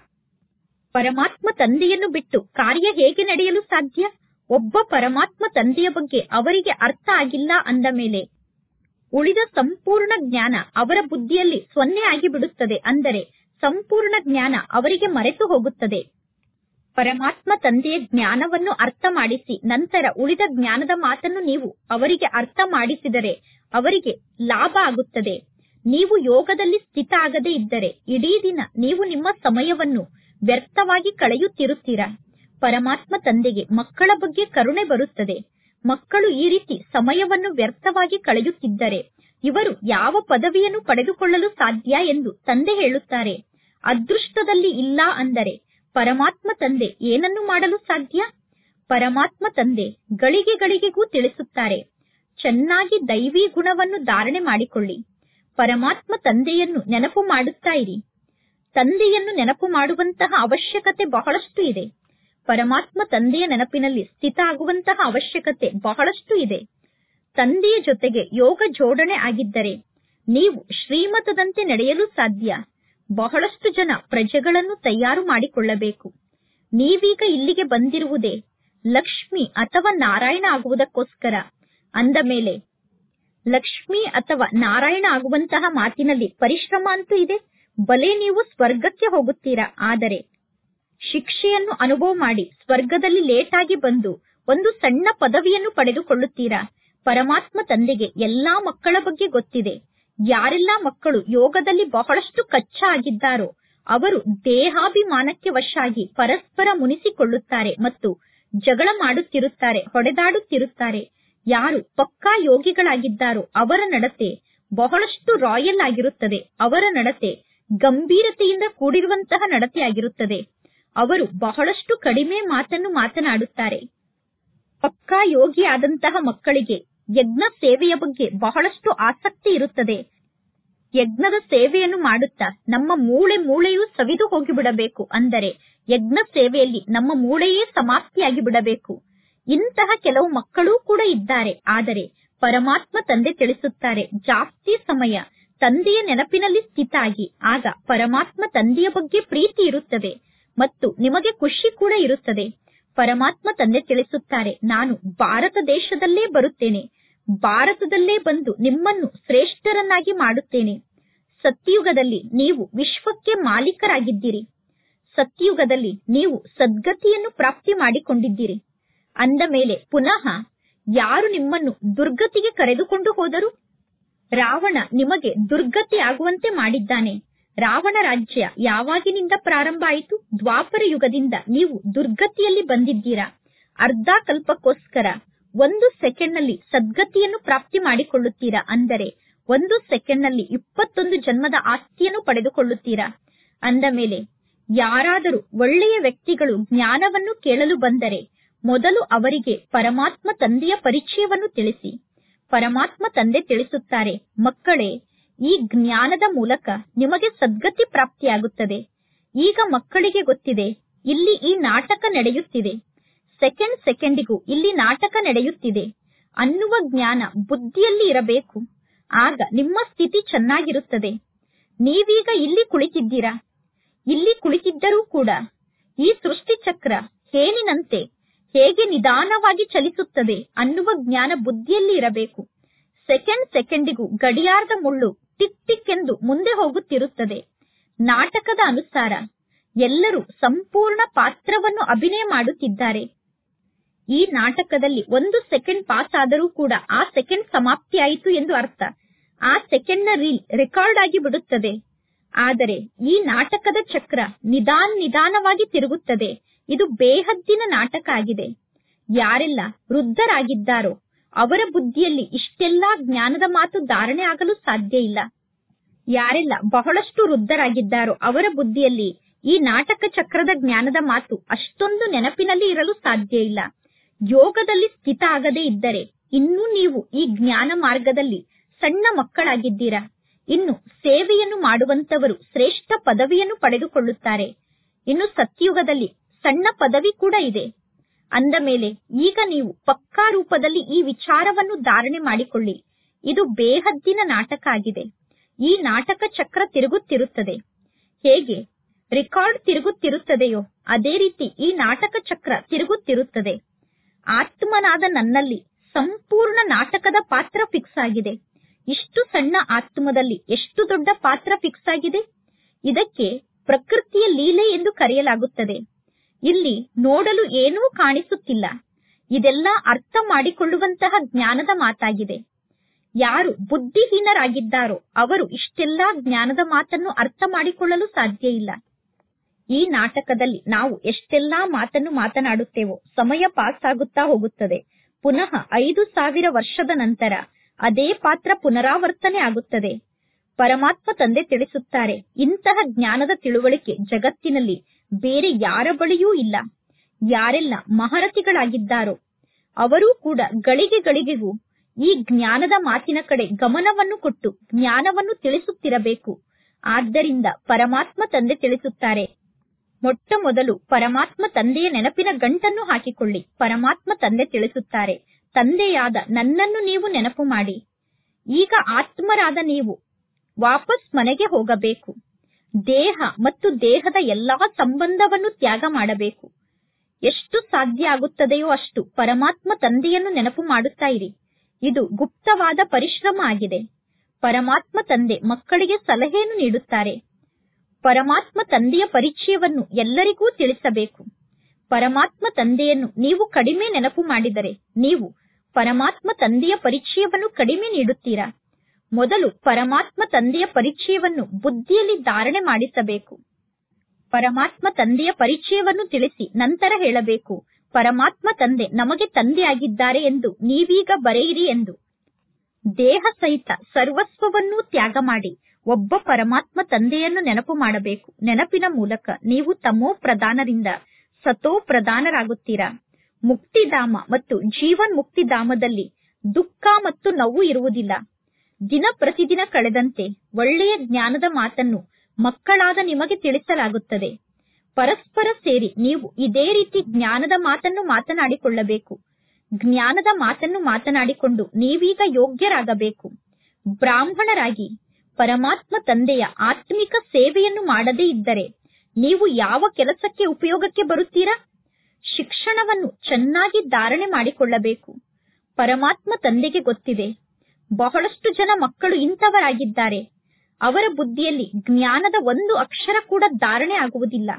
ಪರಮಾತ್ಮ ತಂದೆಯನ್ನು ಬಿಟ್ಟು ಕಾರ್ಯ ಹೇಗೆ ನಡೆಯಲು ಸಾಧ್ಯ ಒಬ್ಬ ಪರಮಾತ್ಮ ತಂದೆಯ ಬಗ್ಗೆ ಅವರಿಗೆ ಅರ್ಥ ಆಗಿಲ್ಲ ಅಂದ ಮೇಲೆ ಉಳಿದ ಸಂಪೂರ್ಣ ಜ್ಞಾನ ಅವರ ಬುದ್ಧಿಯಲ್ಲಿ ಸೊನ್ನೆ ಆಗಿ ಬಿಡುತ್ತದೆ ಅಂದರೆ ಸಂಪೂರ್ಣ ಜ್ಞಾನ ಅವರಿಗೆ ಮರೆತು ಹೋಗುತ್ತದೆ ಪರಮಾತ್ಮ ತಂದೆಯ ಜ್ಞಾನವನ್ನು ಅರ್ಥ ಮಾಡಿಸಿ ನಂತರ ಉಳಿದ ಜ್ಞಾನದ ಮಾತನ್ನು ನೀವು ಅವರಿಗೆ ಅರ್ಥ ಮಾಡಿಸಿದರೆ ಅವರಿಗೆ ಲಾಭ ಆಗುತ್ತದೆ ನೀವು ಯೋಗದಲ್ಲಿ ಸ್ಥಿತ ಆಗದೇ ಇದ್ದರೆ ಇಡೀ ದಿನ ನೀವು ನಿಮ್ಮ ಸಮಯವನ್ನು ವ್ಯರ್ಥವಾಗಿ ಕಳೆಯುತ್ತಿರುತ್ತೀರಾ ಪರಮಾತ್ಮ ತಂದೆಗೆ ಮಕ್ಕಳ ಬಗ್ಗೆ ಕರುಣೆ ಬರುತ್ತದೆ ಮಕ್ಕಳು ಈ ರೀತಿ ಸಮಯವನ್ನು ವ್ಯರ್ಥವಾಗಿ ಕಳೆಯುತ್ತಿದ್ದರೆ ಇವರು ಯಾವ ಪದವಿಯನ್ನು ಪಡೆದುಕೊಳ್ಳಲು ಸಾಧ್ಯ ಎಂದು ತಂದೆ ಹೇಳುತ್ತಾರೆ ಅದೃಷ್ಟದಲ್ಲಿ ಇಲ್ಲ ಅಂದರೆ ಪರಮಾತ್ಮ ತಂದೆ ಏನನ್ನು ಮಾಡಲು ಸಾಧ್ಯ ಪರಮಾತ್ಮ ತಂದೆ ಗಳಿಗೆ ಗಳಿಗೆಗೂ ತಿಳಿಸುತ್ತಾರೆ ಚೆನ್ನಾಗಿ ದೈವಿ ಗುಣವನ್ನು ಧಾರಣೆ ಮಾಡಿಕೊಳ್ಳಿ ಪರಮಾತ್ಮ ತಂದೆಯನ್ನು ನೆನಪು ಮಾಡುತ್ತಾ ಇರಿ ತಂದೆಯನ್ನು ನೆನಪು ಮಾಡುವಂತಹ ಅವಶ್ಯಕತೆ ಬಹಳಷ್ಟು ಇದೆ ಪರಮಾತ್ಮ ತಂದೆಯ ನೆನಪಿನಲ್ಲಿ ಸ್ಥಿತ ಆಗುವಂತಹ ಅವಶ್ಯಕತೆ ಬಹಳಷ್ಟು ಇದೆ ತಂದೆಯ ಜೊತೆಗೆ ಯೋಗ ಜೋಡಣೆ ಆಗಿದ್ದರೆ ನೀವು ಶ್ರೀಮತದಂತೆ ನಡೆಯಲು ಸಾಧ್ಯ ಬಹಳಷ್ಟು ಜನ ಪ್ರಜೆಗಳನ್ನು ತಯಾರು ಮಾಡಿಕೊಳ್ಳಬೇಕು ನೀವೀಗ ಇಲ್ಲಿಗೆ ಬಂದಿರುವುದೇ ಲಕ್ಷ್ಮಿ ಅಥವಾ ನಾರಾಯಣ ಆಗುವುದಕ್ಕೋಸ್ಕರ ಅಂದ ಮೇಲೆ ಲಕ್ಷ್ಮಿ ಅಥವಾ ನಾರಾಯಣ ಆಗುವಂತಹ ಮಾತಿನಲ್ಲಿ ಪರಿಶ್ರಮ ಅಂತೂ ಇದೆ ಬಲೆ ನೀವು ಸ್ವರ್ಗಕ್ಕೆ ಹೋಗುತ್ತೀರಾ ಆದರೆ ಶಿಕ್ಷೆಯನ್ನು ಅನುಭವ ಮಾಡಿ ಸ್ವರ್ಗದಲ್ಲಿ ಲೇಟ್ ಆಗಿ ಬಂದು ಒಂದು ಸಣ್ಣ ಪದವಿಯನ್ನು ಪಡೆದುಕೊಳ್ಳುತ್ತೀರಾ ಪರಮಾತ್ಮ ತಂದೆಗೆ ಎಲ್ಲಾ ಮಕ್ಕಳ ಬಗ್ಗೆ ಗೊತ್ತಿದೆ ಯಾರೆಲ್ಲಾ ಮಕ್ಕಳು ಯೋಗದಲ್ಲಿ ಬಹಳಷ್ಟು ಕಚ್ಚಾ ಆಗಿದ್ದಾರೋ ಅವರು ದೇಹಾಭಿಮಾನಕ್ಕೆ ವಶಾಗಿ ಪರಸ್ಪರ ಮುನಿಸಿಕೊಳ್ಳುತ್ತಾರೆ ಮತ್ತು ಜಗಳ ಮಾಡುತ್ತಿರುತ್ತಾರೆ ಹೊಡೆದಾಡುತ್ತಿರುತ್ತಾರೆ ಯಾರು ಪಕ್ಕಾ ಯೋಗಿಗಳಾಗಿದ್ದಾರೋ ಅವರ ನಡತೆ ಬಹಳಷ್ಟು ರಾಯಲ್ ಆಗಿರುತ್ತದೆ ಅವರ ನಡತೆ ಗಂಭೀರತೆಯಿಂದ ಕೂಡಿರುವಂತಹ ನಡತೆಯಾಗಿರುತ್ತದೆ ಅವರು ಬಹಳಷ್ಟು ಕಡಿಮೆ ಮಾತನ್ನು ಮಾತನಾಡುತ್ತಾರೆ ಪಕ್ಕಾ ಯೋಗಿ ಆದಂತಹ ಮಕ್ಕಳಿಗೆ ಯಜ್ಞ ಸೇವೆಯ ಬಗ್ಗೆ ಬಹಳಷ್ಟು ಆಸಕ್ತಿ ಇರುತ್ತದೆ ಯಜ್ಞದ ಸೇವೆಯನ್ನು ಮಾಡುತ್ತಾ ನಮ್ಮ ಮೂಳೆ ಮೂಳೆಯೂ ಸವಿದು ಹೋಗಿಬಿಡಬೇಕು ಅಂದರೆ ಯಜ್ಞ ಸೇವೆಯಲ್ಲಿ ನಮ್ಮ ಮೂಳೆಯೇ ಸಮಾಪ್ತಿಯಾಗಿ ಬಿಡಬೇಕು ಇಂತಹ ಕೆಲವು ಮಕ್ಕಳೂ ಕೂಡ ಇದ್ದಾರೆ ಆದರೆ ಪರಮಾತ್ಮ ತಂದೆ ತಿಳಿಸುತ್ತಾರೆ ಜಾಸ್ತಿ ಸಮಯ ತಂದೆಯ ನೆನಪಿನಲ್ಲಿ ಸ್ಥಿತ ಆಗಿ ಆಗ ಪರಮಾತ್ಮ ತಂದೆಯ ಬಗ್ಗೆ ಪ್ರೀತಿ ಇರುತ್ತದೆ ಮತ್ತು ನಿಮಗೆ ಖುಷಿ ಕೂಡ ಇರುತ್ತದೆ ಪರಮಾತ್ಮ ತಂದೆ ತಿಳಿಸುತ್ತಾರೆ ನಾನು ಭಾರತ ದೇಶದಲ್ಲೇ ಬರುತ್ತೇನೆ ಭಾರತದಲ್ಲೇ ಬಂದು ನಿಮ್ಮನ್ನು ಶ್ರೇಷ್ಠರನ್ನಾಗಿ ಮಾಡುತ್ತೇನೆ ಸತ್ಯುಗದಲ್ಲಿ ನೀವು ವಿಶ್ವಕ್ಕೆ ಮಾಲೀಕರಾಗಿದ್ದೀರಿ ಸತ್ಯುಗದಲ್ಲಿ ನೀವು ಸದ್ಗತಿಯನ್ನು ಪ್ರಾಪ್ತಿ ಮಾಡಿಕೊಂಡಿದ್ದೀರಿ ಅಂದ ಮೇಲೆ ಪುನಃ ಯಾರು ನಿಮ್ಮನ್ನು ದುರ್ಗತಿಗೆ ಕರೆದುಕೊಂಡು ಹೋದರು ರಾವಣ ನಿಮಗೆ ದುರ್ಗತಿ ಆಗುವಂತೆ ಮಾಡಿದ್ದಾನೆ ರಾವಣ ರಾಜ್ಯ ಯಾವಾಗಿನಿಂದ ಪ್ರಾರಂಭ ಆಯಿತು ದ್ವಾಪರ ಯುಗದಿಂದ ನೀವು ದುರ್ಗತಿಯಲ್ಲಿ ಬಂದಿದ್ದೀರಾ ಅರ್ಧ ಕಲ್ಪಕ್ಕೋಸ್ಕರ ಒಂದು ಸೆಕೆಂಡ್ ನಲ್ಲಿ ಸದ್ಗತಿಯನ್ನು ಪ್ರಾಪ್ತಿ ಮಾಡಿಕೊಳ್ಳುತ್ತೀರಾ ಅಂದರೆ ಒಂದು ಸೆಕೆಂಡ್ ನಲ್ಲಿ ಇಪ್ಪತ್ತೊಂದು ಜನ್ಮದ ಆಸ್ತಿಯನ್ನು ಪಡೆದುಕೊಳ್ಳುತ್ತೀರಾ ಅಂದ ಮೇಲೆ ಯಾರಾದರೂ ಒಳ್ಳೆಯ ವ್ಯಕ್ತಿಗಳು ಜ್ಞಾನವನ್ನು ಕೇಳಲು ಬಂದರೆ ಮೊದಲು ಅವರಿಗೆ ಪರಮಾತ್ಮ ತಂದೆಯ ಪರಿಚಯವನ್ನು ತಿಳಿಸಿ ಪರಮಾತ್ಮ ತಂದೆ ತಿಳಿಸುತ್ತಾರೆ ಮಕ್ಕಳೇ ಈ ಜ್ಞಾನದ ಮೂಲಕ ನಿಮಗೆ ಸದ್ಗತಿ ಪ್ರಾಪ್ತಿಯಾಗುತ್ತದೆ ಈಗ ಮಕ್ಕಳಿಗೆ ಗೊತ್ತಿದೆ ಇಲ್ಲಿ ಈ ನಾಟಕ ನಡೆಯುತ್ತಿದೆ ಸೆಕೆಂಡ್ ಸೆಕೆಂಡಿಗೂ ಇಲ್ಲಿ ನಾಟಕ ನಡೆಯುತ್ತಿದೆ ಅನ್ನುವ ಜ್ಞಾನ ಬುದ್ಧಿಯಲ್ಲಿ ಇರಬೇಕು ಆಗ ನಿಮ್ಮ ಸ್ಥಿತಿ ಚೆನ್ನಾಗಿರುತ್ತದೆ ನೀವೀಗ ಇಲ್ಲಿ ಕುಳಿತಿದ್ದೀರಾ ಇಲ್ಲಿ ಕುಳಿತಿದ್ದರೂ ಕೂಡ ಈ ಸೃಷ್ಟಿ ಚಕ್ರ ಹೇನಿನಂತೆ ಹೇಗೆ ನಿಧಾನವಾಗಿ ಚಲಿಸುತ್ತದೆ ಅನ್ನುವ ಜ್ಞಾನ ಬುದ್ಧಿಯಲ್ಲಿ ಇರಬೇಕು ಸೆಕೆಂಡ್ ಸೆಕೆಂಡಿಗೂ ಗಡಿಯಾರದ ಮುಳ್ಳು ಟಿಕ್ ಟಿಕ್ ಎಂದು ಮುಂದೆ ಹೋಗುತ್ತಿರುತ್ತದೆ ನಾಟಕದ ಅನುಸಾರ ಎಲ್ಲರೂ ಸಂಪೂರ್ಣ ಪಾತ್ರವನ್ನು ಅಭಿನಯ ಮಾಡುತ್ತಿದ್ದಾರೆ ಈ ನಾಟಕದಲ್ಲಿ ಒಂದು ಸೆಕೆಂಡ್ ಪಾಸ್ ಆದರೂ ಕೂಡ ಆ ಸೆಕೆಂಡ್ ಸಮಾಪ್ತಿಯಾಯಿತು ಎಂದು ಅರ್ಥ ಆ ಸೆಕೆಂಡ್ ನ ರೀಲ್ ರೆಕಾರ್ಡ್ ಆಗಿ ಬಿಡುತ್ತದೆ ಆದರೆ ಈ ನಾಟಕದ ಚಕ್ರ ನಿಧಾನ ನಿಧಾನವಾಗಿ ತಿರುಗುತ್ತದೆ ಇದು ಬೇಹದ್ದಿನ ನಾಟಕ ಆಗಿದೆ ಯಾರೆಲ್ಲ ವೃದ್ಧರಾಗಿದ್ದಾರೋ ಅವರ ಬುದ್ಧಿಯಲ್ಲಿ ಇಷ್ಟೆಲ್ಲಾ ಜ್ಞಾನದ ಮಾತು ಧಾರಣೆ ಆಗಲು ಸಾಧ್ಯ ಇಲ್ಲ ಯಾರೆಲ್ಲ ಬಹಳಷ್ಟು ವೃದ್ಧರಾಗಿದ್ದಾರೋ ಅವರ ಬುದ್ಧಿಯಲ್ಲಿ ಈ ನಾಟಕ ಚಕ್ರದ ಜ್ಞಾನದ ಮಾತು ಅಷ್ಟೊಂದು ನೆನಪಿನಲ್ಲಿ ಇರಲು ಸಾಧ್ಯ ಇಲ್ಲ ಯೋಗದಲ್ಲಿ ಸ್ಥಿತ ಆಗದೇ ಇದ್ದರೆ ಇನ್ನೂ ನೀವು ಈ ಜ್ಞಾನ ಮಾರ್ಗದಲ್ಲಿ ಸಣ್ಣ ಮಕ್ಕಳಾಗಿದ್ದೀರಾ ಇನ್ನು ಸೇವೆಯನ್ನು ಮಾಡುವಂತವರು ಶ್ರೇಷ್ಠ ಪದವಿಯನ್ನು ಪಡೆದುಕೊಳ್ಳುತ್ತಾರೆ ಇನ್ನು ಸತ್ಯುಗದಲ್ಲಿ ಸಣ್ಣ ಪದವಿ ಕೂಡ ಇದೆ ಅಂದ ಮೇಲೆ ಈಗ ನೀವು ಪಕ್ಕಾ ರೂಪದಲ್ಲಿ ಈ ವಿಚಾರವನ್ನು ಧಾರಣೆ ಮಾಡಿಕೊಳ್ಳಿ ಇದು ಬೇಹದ್ದಿನ ನಾಟಕ ಆಗಿದೆ ಈ ನಾಟಕ ಚಕ್ರ ತಿರುಗುತ್ತಿರುತ್ತದೆ ಹೇಗೆ ರೆಕಾರ್ಡ್ ತಿರುಗುತ್ತಿರುತ್ತದೆಯೋ ಅದೇ ರೀತಿ ಈ ನಾಟಕ ಚಕ್ರ ತಿರುಗುತ್ತಿರುತ್ತದೆ ಆತ್ಮನಾದ ನನ್ನಲ್ಲಿ ಸಂಪೂರ್ಣ ನಾಟಕದ ಪಾತ್ರ ಫಿಕ್ಸ್ ಆಗಿದೆ ಇಷ್ಟು ಸಣ್ಣ ಆತ್ಮದಲ್ಲಿ ಎಷ್ಟು ದೊಡ್ಡ ಪಾತ್ರ ಫಿಕ್ಸ್ ಆಗಿದೆ ಇದಕ್ಕೆ ಪ್ರಕೃತಿಯ ಲೀಲೆ ಎಂದು ಕರೆಯಲಾಗುತ್ತದೆ ಇಲ್ಲಿ ನೋಡಲು ಏನೂ ಕಾಣಿಸುತ್ತಿಲ್ಲ ಇದೆಲ್ಲ ಅರ್ಥ ಮಾಡಿಕೊಳ್ಳುವಂತಹ ಜ್ಞಾನದ ಮಾತಾಗಿದೆ ಯಾರು ಬುದ್ಧಿಹೀನರಾಗಿದ್ದಾರೋ ಅವರು ಇಷ್ಟೆಲ್ಲಾ ಜ್ಞಾನದ ಮಾತನ್ನು ಅರ್ಥ ಮಾಡಿಕೊಳ್ಳಲು ಸಾಧ್ಯ ಇಲ್ಲ ಈ ನಾಟಕದಲ್ಲಿ ನಾವು ಎಷ್ಟೆಲ್ಲಾ ಮಾತನ್ನು ಮಾತನಾಡುತ್ತೇವೋ ಸಮಯ ಪಾಸ್ ಆಗುತ್ತಾ ಹೋಗುತ್ತದೆ ಪುನಃ ಐದು ಸಾವಿರ ವರ್ಷದ ನಂತರ ಅದೇ ಪಾತ್ರ ಪುನರಾವರ್ತನೆ ಆಗುತ್ತದೆ ಪರಮಾತ್ಮ ತಂದೆ ತಿಳಿಸುತ್ತಾರೆ ಇಂತಹ ಜ್ಞಾನದ ತಿಳುವಳಿಕೆ ಜಗತ್ತಿನಲ್ಲಿ ಬೇರೆ ಯಾರ ಬಳಿಯೂ ಇಲ್ಲ ಯಾರೆಲ್ಲ ಮಹರಥಿಗಳಾಗಿದ್ದಾರೋ ಅವರೂ ಕೂಡ ಗಳಿಗೆ ಗಳಿಗೆಗೂ ಈ ಜ್ಞಾನದ ಮಾತಿನ ಕಡೆ ಗಮನವನ್ನು ಕೊಟ್ಟು ಜ್ಞಾನವನ್ನು ತಿಳಿಸುತ್ತಿರಬೇಕು ಆದ್ದರಿಂದ ಪರಮಾತ್ಮ ತಂದೆ ತಿಳಿಸುತ್ತಾರೆ ಮೊಟ್ಟ ಮೊದಲು ಪರಮಾತ್ಮ ತಂದೆಯ ನೆನಪಿನ ಗಂಟನ್ನು ಹಾಕಿಕೊಳ್ಳಿ ಪರಮಾತ್ಮ ತಂದೆ ತಿಳಿಸುತ್ತಾರೆ ತಂದೆಯಾದ ನನ್ನನ್ನು ನೀವು ನೆನಪು ಮಾಡಿ ಈಗ ಆತ್ಮರಾದ ನೀವು ವಾಪಸ್ ಮನೆಗೆ ಹೋಗಬೇಕು ದೇಹ ಮತ್ತು ದೇಹದ ಎಲ್ಲಾ ಸಂಬಂಧವನ್ನು ತ್ಯಾಗ ಮಾಡಬೇಕು ಎಷ್ಟು ಸಾಧ್ಯ ಆಗುತ್ತದೆಯೋ ಅಷ್ಟು ಪರಮಾತ್ಮ ತಂದೆಯನ್ನು ನೆನಪು ಮಾಡುತ್ತಾ ಇರಿ ಇದು ಗುಪ್ತವಾದ ಪರಿಶ್ರಮ ಆಗಿದೆ ಪರಮಾತ್ಮ ತಂದೆ ಮಕ್ಕಳಿಗೆ ಸಲಹೆಯನ್ನು ನೀಡುತ್ತಾರೆ ಪರಮಾತ್ಮ ತಂದೆಯ ಪರಿಚಯವನ್ನು ಎಲ್ಲರಿಗೂ ತಿಳಿಸಬೇಕು ಪರಮಾತ್ಮ ತಂದೆಯನ್ನು ನೀವು ಕಡಿಮೆ ನೆನಪು ಮಾಡಿದರೆ ನೀವು ಪರಮಾತ್ಮ ತಂದೆಯ ಪರಿಚಯವನ್ನು ಕಡಿಮೆ ನೀಡುತ್ತೀರಾ ಮೊದಲು ಪರಮಾತ್ಮ ತಂದೆಯ ಪರಿಚಯವನ್ನು ಬುದ್ಧಿಯಲ್ಲಿ ಧಾರಣೆ ಮಾಡಿಸಬೇಕು ಪರಮಾತ್ಮ ತಂದೆಯ ಪರಿಚಯವನ್ನು ತಿಳಿಸಿ ನಂತರ ಹೇಳಬೇಕು ಪರಮಾತ್ಮ ತಂದೆ ನಮಗೆ ತಂದೆಯಾಗಿದ್ದಾರೆ ಎಂದು ನೀವೀಗ ಬರೆಯಿರಿ ಎಂದು ದೇಹ ಸಹಿತ ಸರ್ವಸ್ವವನ್ನೂ ತ್ಯಾಗ ಮಾಡಿ ಒಬ್ಬ ಪರಮಾತ್ಮ ತಂದೆಯನ್ನು ನೆನಪು ಮಾಡಬೇಕು ನೆನಪಿನ ಮೂಲಕ ನೀವು ತಮೋ ಪ್ರಧಾನರಿಂದ ಸತೋ ಪ್ರಧಾನರಾಗುತ್ತೀರಾ ಮುಕ್ತಿಧಾಮ ಮತ್ತು ಜೀವನ್ ಮುಕ್ತಿಧಾಮದಲ್ಲಿ ದುಃಖ ಮತ್ತು ನೋವು ಇರುವುದಿಲ್ಲ ದಿನ ಪ್ರತಿದಿನ ಕಳೆದಂತೆ ಒಳ್ಳೆಯ ಜ್ಞಾನದ ಮಾತನ್ನು ಮಕ್ಕಳಾದ ನಿಮಗೆ ತಿಳಿಸಲಾಗುತ್ತದೆ ಪರಸ್ಪರ ಸೇರಿ ನೀವು ಇದೇ ರೀತಿ ಜ್ಞಾನದ ಮಾತನ್ನು ಮಾತನಾಡಿಕೊಳ್ಳಬೇಕು ಜ್ಞಾನದ ಮಾತನ್ನು ಮಾತನಾಡಿಕೊಂಡು ನೀವೀಗ ಯೋಗ್ಯರಾಗಬೇಕು ಬ್ರಾಹ್ಮಣರಾಗಿ ಪರಮಾತ್ಮ ತಂದೆಯ ಆತ್ಮಿಕ ಸೇವೆಯನ್ನು ಮಾಡದೇ ಇದ್ದರೆ ನೀವು ಯಾವ ಕೆಲಸಕ್ಕೆ ಉಪಯೋಗಕ್ಕೆ ಬರುತ್ತೀರಾ ಶಿಕ್ಷಣವನ್ನು ಚೆನ್ನಾಗಿ ಧಾರಣೆ ಮಾಡಿಕೊಳ್ಳಬೇಕು ಪರಮಾತ್ಮ ತಂದೆಗೆ ಗೊತ್ತಿದೆ ಬಹಳಷ್ಟು ಜನ ಮಕ್ಕಳು ಇಂಥವರಾಗಿದ್ದಾರೆ ಅವರ ಬುದ್ಧಿಯಲ್ಲಿ ಜ್ಞಾನದ ಒಂದು ಅಕ್ಷರ ಕೂಡ ಧಾರಣೆ ಆಗುವುದಿಲ್ಲ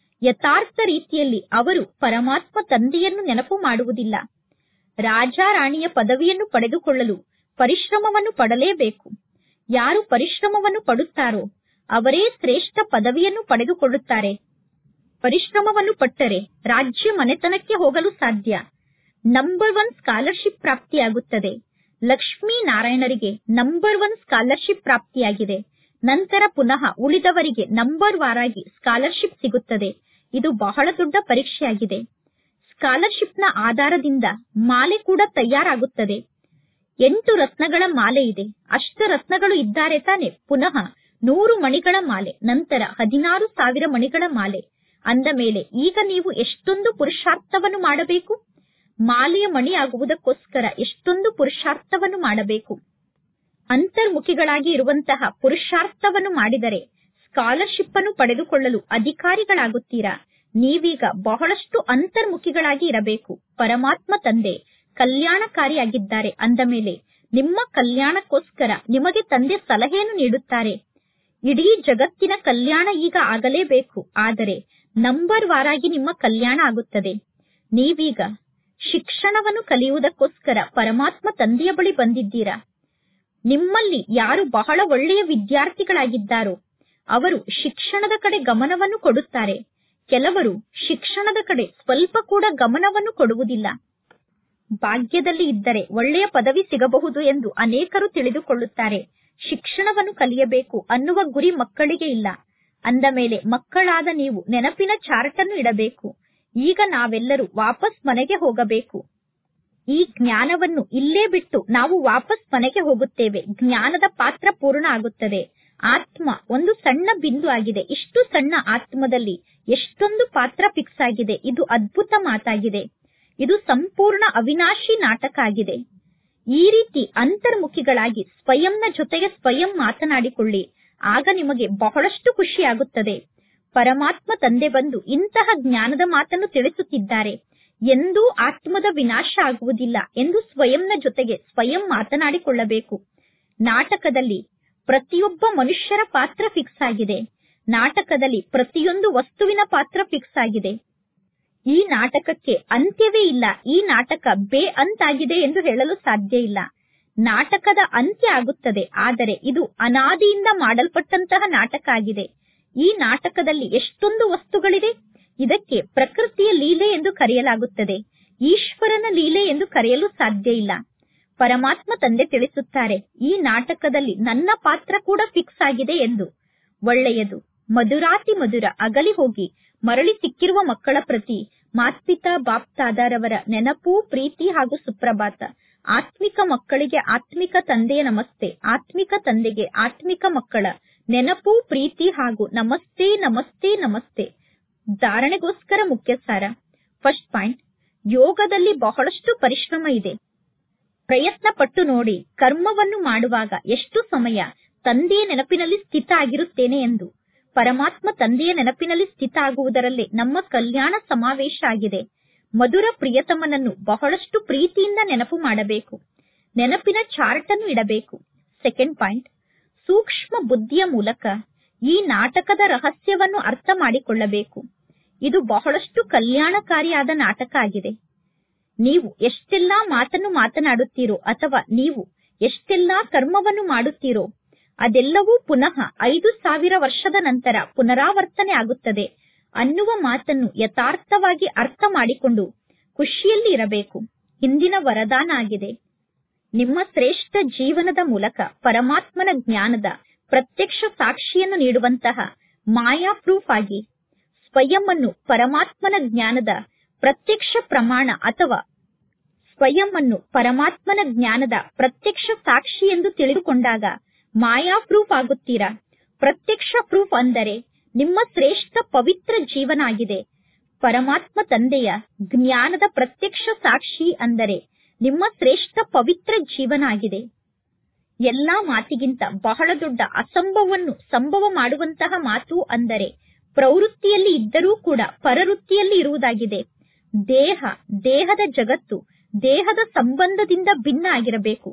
ಯಥಾರ್ಥ ರೀತಿಯಲ್ಲಿ ಅವರು ಪರಮಾತ್ಮ ತಂದೆಯನ್ನು ನೆನಪು ಮಾಡುವುದಿಲ್ಲ ರಾಜ ರಾಣಿಯ ಪದವಿಯನ್ನು ಪಡೆದುಕೊಳ್ಳಲು ಪರಿಶ್ರಮವನ್ನು ಪಡಲೇಬೇಕು ಯಾರು ಪರಿಶ್ರಮವನ್ನು ಪಡುತ್ತಾರೋ ಅವರೇ ಶ್ರೇಷ್ಠ ಪದವಿಯನ್ನು ಪಡೆದುಕೊಳ್ಳುತ್ತಾರೆ ಪರಿಶ್ರಮವನ್ನು ಪಟ್ಟರೆ ರಾಜ್ಯ ಮನೆತನಕ್ಕೆ ಹೋಗಲು ಸಾಧ್ಯ ನಂಬರ್ ಒನ್ ಸ್ಕಾಲರ್ಶಿಪ್ ಪ್ರಾಪ್ತಿಯಾಗುತ್ತದೆ ಲಕ್ಷ್ಮೀ ನಾರಾಯಣರಿಗೆ ನಂಬರ್ ಒನ್ ಸ್ಕಾಲರ್ಶಿಪ್ ಪ್ರಾಪ್ತಿಯಾಗಿದೆ ನಂತರ ಪುನಃ ಉಳಿದವರಿಗೆ ನಂಬರ್ ವಾರಾಗಿ ಸ್ಕಾಲರ್ಶಿಪ್ ಸಿಗುತ್ತದೆ ಇದು ಬಹಳ ದೊಡ್ಡ ಪರೀಕ್ಷೆಯಾಗಿದೆ ಸ್ಕಾಲರ್ಶಿಪ್ನ ಆಧಾರದಿಂದ ಮಾಲೆ ಕೂಡ ತಯಾರಾಗುತ್ತದೆ ಎಂಟು ರತ್ನಗಳ ಮಾಲೆ ಇದೆ ಅಷ್ಟ ರತ್ನಗಳು ಇದ್ದಾರೆ ತಾನೆ ಪುನಃ ನೂರು ಮಣಿಗಳ ಮಾಲೆ ನಂತರ ಹದಿನಾರು ಸಾವಿರ ಮಣಿಗಳ ಮಾಲೆ ಅಂದ ಮೇಲೆ ಈಗ ನೀವು ಎಷ್ಟೊಂದು ಪುರುಷಾರ್ಥವನ್ನು ಮಾಡಬೇಕು ಮಾಲೆಯ ಮಣಿ ಆಗುವುದಕ್ಕೋಸ್ಕರ ಎಷ್ಟೊಂದು ಪುರುಷಾರ್ಥವನ್ನು ಮಾಡಬೇಕು ಅಂತರ್ಮುಖಿಗಳಾಗಿ ಇರುವಂತಹ ಪುರುಷಾರ್ಥವನ್ನು ಮಾಡಿದರೆ ಸ್ಕಾಲರ್ಶಿಪ್ ಅನ್ನು ಪಡೆದುಕೊಳ್ಳಲು ಅಧಿಕಾರಿಗಳಾಗುತ್ತೀರಾ ನೀವೀಗ ಬಹಳಷ್ಟು ಅಂತರ್ಮುಖಿಗಳಾಗಿ ಇರಬೇಕು ಪರಮಾತ್ಮ ತಂದೆ ಕಲ್ಯಾಣಕಾರಿಯಾಗಿದ್ದಾರೆ ಅಂದ ಮೇಲೆ ನಿಮ್ಮ ಕಲ್ಯಾಣಕ್ಕೋಸ್ಕರ ನಿಮಗೆ ತಂದೆ ಸಲಹೆಯನ್ನು ನೀಡುತ್ತಾರೆ ಇಡೀ ಜಗತ್ತಿನ ಕಲ್ಯಾಣ ಈಗ ಆಗಲೇಬೇಕು ಆದರೆ ನಂಬರ್ ವಾರಾಗಿ ನಿಮ್ಮ ಕಲ್ಯಾಣ ಆಗುತ್ತದೆ ನೀವೀಗ ಶಿಕ್ಷಣವನ್ನು ಕಲಿಯುವುದಕ್ಕೋಸ್ಕರ ಪರಮಾತ್ಮ ತಂದೆಯ ಬಳಿ ಬಂದಿದ್ದೀರಾ ನಿಮ್ಮಲ್ಲಿ ಯಾರು ಬಹಳ ಒಳ್ಳೆಯ ವಿದ್ಯಾರ್ಥಿಗಳಾಗಿದ್ದಾರೋ ಅವರು ಶಿಕ್ಷಣದ ಕಡೆ ಗಮನವನ್ನು ಕೊಡುತ್ತಾರೆ ಕೆಲವರು ಶಿಕ್ಷಣದ ಕಡೆ ಸ್ವಲ್ಪ ಕೂಡ ಗಮನವನ್ನು ಕೊಡುವುದಿಲ್ಲ ಭಾಗ್ಯದಲ್ಲಿ ಇದ್ದರೆ ಒಳ್ಳೆಯ ಪದವಿ ಸಿಗಬಹುದು ಎಂದು ಅನೇಕರು ತಿಳಿದುಕೊಳ್ಳುತ್ತಾರೆ ಶಿಕ್ಷಣವನ್ನು ಕಲಿಯಬೇಕು ಅನ್ನುವ ಗುರಿ ಮಕ್ಕಳಿಗೆ ಇಲ್ಲ ಅಂದ ಮೇಲೆ ಮಕ್ಕಳಾದ ನೀವು ನೆನಪಿನ ಚಾರ್ಟ್ ಅನ್ನು ಇಡಬೇಕು ಈಗ ನಾವೆಲ್ಲರೂ ವಾಪಸ್ ಮನೆಗೆ ಹೋಗಬೇಕು ಈ ಜ್ಞಾನವನ್ನು ಇಲ್ಲೇ ಬಿಟ್ಟು ನಾವು ವಾಪಸ್ ಮನೆಗೆ ಹೋಗುತ್ತೇವೆ ಜ್ಞಾನದ ಪಾತ್ರ ಪೂರ್ಣ ಆಗುತ್ತದೆ ಆತ್ಮ ಒಂದು ಸಣ್ಣ ಬಿಂದು ಆಗಿದೆ ಇಷ್ಟು ಸಣ್ಣ ಆತ್ಮದಲ್ಲಿ ಎಷ್ಟೊಂದು ಪಾತ್ರ ಫಿಕ್ಸ್ ಆಗಿದೆ ಇದು ಅದ್ಭುತ ಮಾತಾಗಿದೆ ಇದು ಸಂಪೂರ್ಣ ಅವಿನಾಶಿ ನಾಟಕ ಆಗಿದೆ ಈ ರೀತಿ ಅಂತರ್ಮುಖಿಗಳಾಗಿ ಸ್ವಯಂನ ಜೊತೆಗೆ ಸ್ವಯಂ ಮಾತನಾಡಿಕೊಳ್ಳಿ ಆಗ ನಿಮಗೆ ಬಹಳಷ್ಟು ಖುಷಿಯಾಗುತ್ತದೆ ಪರಮಾತ್ಮ ತಂದೆ ಬಂದು ಇಂತಹ ಜ್ಞಾನದ ಮಾತನ್ನು ತಿಳಿಸುತ್ತಿದ್ದಾರೆ ಎಂದೂ ಆತ್ಮದ ವಿನಾಶ ಆಗುವುದಿಲ್ಲ ಎಂದು ಸ್ವಯಂನ ಜೊತೆಗೆ ಸ್ವಯಂ ಮಾತನಾಡಿಕೊಳ್ಳಬೇಕು ನಾಟಕದಲ್ಲಿ ಪ್ರತಿಯೊಬ್ಬ ಮನುಷ್ಯರ ಪಾತ್ರ ಫಿಕ್ಸ್ ಆಗಿದೆ ನಾಟಕದಲ್ಲಿ ಪ್ರತಿಯೊಂದು ವಸ್ತುವಿನ ಪಾತ್ರ ಫಿಕ್ಸ್ ಆಗಿದೆ ಈ ನಾಟಕಕ್ಕೆ ಅಂತ್ಯವೇ ಇಲ್ಲ ಈ ನಾಟಕ ಬೇ ಅಂತಾಗಿದೆ ಎಂದು ಹೇಳಲು ಸಾಧ್ಯ ಇಲ್ಲ ನಾಟಕದ ಅಂತ್ಯ ಆಗುತ್ತದೆ ಆದರೆ ಇದು ಅನಾದಿಯಿಂದ ಮಾಡಲ್ಪಟ್ಟಂತಹ ನಾಟಕ ಆಗಿದೆ ಈ ನಾಟಕದಲ್ಲಿ ಎಷ್ಟೊಂದು ವಸ್ತುಗಳಿದೆ ಇದಕ್ಕೆ ಪ್ರಕೃತಿಯ ಲೀಲೆ ಎಂದು ಕರೆಯಲಾಗುತ್ತದೆ ಈಶ್ವರನ ಲೀಲೆ ಎಂದು ಕರೆಯಲು ಸಾಧ್ಯ ಇಲ್ಲ ಪರಮಾತ್ಮ ತಂದೆ ತಿಳಿಸುತ್ತಾರೆ ಈ ನಾಟಕದಲ್ಲಿ ನನ್ನ ಪಾತ್ರ ಕೂಡ ಫಿಕ್ಸ್ ಆಗಿದೆ ಎಂದು ಒಳ್ಳೆಯದು ಮಧುರಾತಿ ಮಧುರ ಅಗಲಿ ಹೋಗಿ ಮರಳಿ ಸಿಕ್ಕಿರುವ ಮಕ್ಕಳ ಪ್ರತಿ ಮಾತ್ಪಿತಾ ಬಾಪ್ತಾದಾರವರ ನೆನಪು ಪ್ರೀತಿ ಹಾಗೂ ಸುಪ್ರಭಾತ ಆತ್ಮಿಕ ಮಕ್ಕಳಿಗೆ ಆತ್ಮಿಕ ತಂದೆಯ ನಮಸ್ತೆ ಆತ್ಮಿಕ ತಂದೆಗೆ ಆತ್ಮಿಕ ಮಕ್ಕಳ ನೆನಪು ಪ್ರೀತಿ ಹಾಗೂ ನಮಸ್ತೆ ನಮಸ್ತೆ ನಮಸ್ತೆ ಧಾರಣೆಗೋಸ್ಕರ ಮುಖ್ಯ ಸಾರ ಫಸ್ಟ್ ಪಾಯಿಂಟ್ ಯೋಗದಲ್ಲಿ ಬಹಳಷ್ಟು ಪರಿಶ್ರಮ ಇದೆ ಪ್ರಯತ್ನ ಪಟ್ಟು ನೋಡಿ ಕರ್ಮವನ್ನು ಮಾಡುವಾಗ ಎಷ್ಟು ಸಮಯ ತಂದೆಯ ನೆನಪಿನಲ್ಲಿ ಸ್ಥಿತ ಆಗಿರುತ್ತೇನೆ ಎಂದು ಪರಮಾತ್ಮ ತಂದೆಯ ನೆನಪಿನಲ್ಲಿ ಸ್ಥಿತ ಆಗುವುದರಲ್ಲೇ ನಮ್ಮ ಕಲ್ಯಾಣ ಸಮಾವೇಶ ಆಗಿದೆ ಮಧುರ ಪ್ರಿಯತಮನನ್ನು ಬಹಳಷ್ಟು ಪ್ರೀತಿಯಿಂದ ನೆನಪು ಮಾಡಬೇಕು ನೆನಪಿನ ಚಾರ್ಟ್ ಅನ್ನು ಇಡಬೇಕು ಸೆಕೆಂಡ್ ಪಾಯಿಂಟ್ ಸೂಕ್ಷ್ಮ ಬುದ್ಧಿಯ ಮೂಲಕ ಈ ನಾಟಕದ ರಹಸ್ಯವನ್ನು ಅರ್ಥ ಮಾಡಿಕೊಳ್ಳಬೇಕು ಇದು ಬಹಳಷ್ಟು ಕಲ್ಯಾಣಕಾರಿಯಾದ ನಾಟಕ ಆಗಿದೆ ನೀವು ಎಷ್ಟೆಲ್ಲಾ ಮಾತನ್ನು ಮಾತನಾಡುತ್ತೀರೋ ಅಥವಾ ನೀವು ಎಷ್ಟೆಲ್ಲಾ ಕರ್ಮವನ್ನು ಮಾಡುತ್ತೀರೋ ಅದೆಲ್ಲವೂ ಪುನಃ ಐದು ಸಾವಿರ ವರ್ಷದ ನಂತರ ಪುನರಾವರ್ತನೆ ಆಗುತ್ತದೆ ಅನ್ನುವ ಮಾತನ್ನು ಯಥಾರ್ಥವಾಗಿ ಅರ್ಥ ಮಾಡಿಕೊಂಡು ಖುಷಿಯಲ್ಲಿ ಇರಬೇಕು ಇಂದಿನ ವರದಾನ ಆಗಿದೆ ನಿಮ್ಮ ಶ್ರೇಷ್ಠ ಜೀವನದ ಮೂಲಕ ಪರಮಾತ್ಮನ ಜ್ಞಾನದ ಪ್ರತ್ಯಕ್ಷ ಸಾಕ್ಷಿಯನ್ನು ನೀಡುವಂತಹ ಮಾಯಾ ಪ್ರೂಫ್ ಆಗಿ ಸ್ವಯಂ ಅನ್ನು ಪರಮಾತ್ಮನ ಜ್ಞಾನದ ಪ್ರತ್ಯಕ್ಷ ಪ್ರಮಾಣ ಅಥವಾ ಸ್ವಯಂ ಅನ್ನು ಪರಮಾತ್ಮನ ಜ್ಞಾನದ ಪ್ರತ್ಯಕ್ಷ ಸಾಕ್ಷಿ ಎಂದು ತಿಳಿದುಕೊಂಡಾಗ ಮಾಯಾ ಪ್ರೂಫ್ ಆಗುತ್ತೀರಾ ಪ್ರತ್ಯಕ್ಷ ಪ್ರೂಫ್ ಅಂದರೆ ನಿಮ್ಮ ಶ್ರೇಷ್ಠ ಪವಿತ್ರ ಜೀವನ ಆಗಿದೆ ಪರಮಾತ್ಮ ತಂದೆಯ ಜ್ಞಾನದ ಪ್ರತ್ಯಕ್ಷ ಸಾಕ್ಷಿ ಅಂದರೆ ನಿಮ್ಮ ಶ್ರೇಷ್ಠ ಪವಿತ್ರ ಜೀವನ ಆಗಿದೆ ಎಲ್ಲಾ ಮಾತಿಗಿಂತ ಬಹಳ ದೊಡ್ಡ ಅಸಂಭವವನ್ನು ಸಂಭವ ಮಾಡುವಂತಹ ಮಾತು ಅಂದರೆ ಪ್ರವೃತ್ತಿಯಲ್ಲಿ ಇದ್ದರೂ ಕೂಡ ಪರವೃತ್ತಿಯಲ್ಲಿ ಇರುವುದಾಗಿದೆ ದೇಹ ದೇಹದ ಜಗತ್ತು ದೇಹದ ಸಂಬಂಧದಿಂದ ಭಿನ್ನ ಆಗಿರಬೇಕು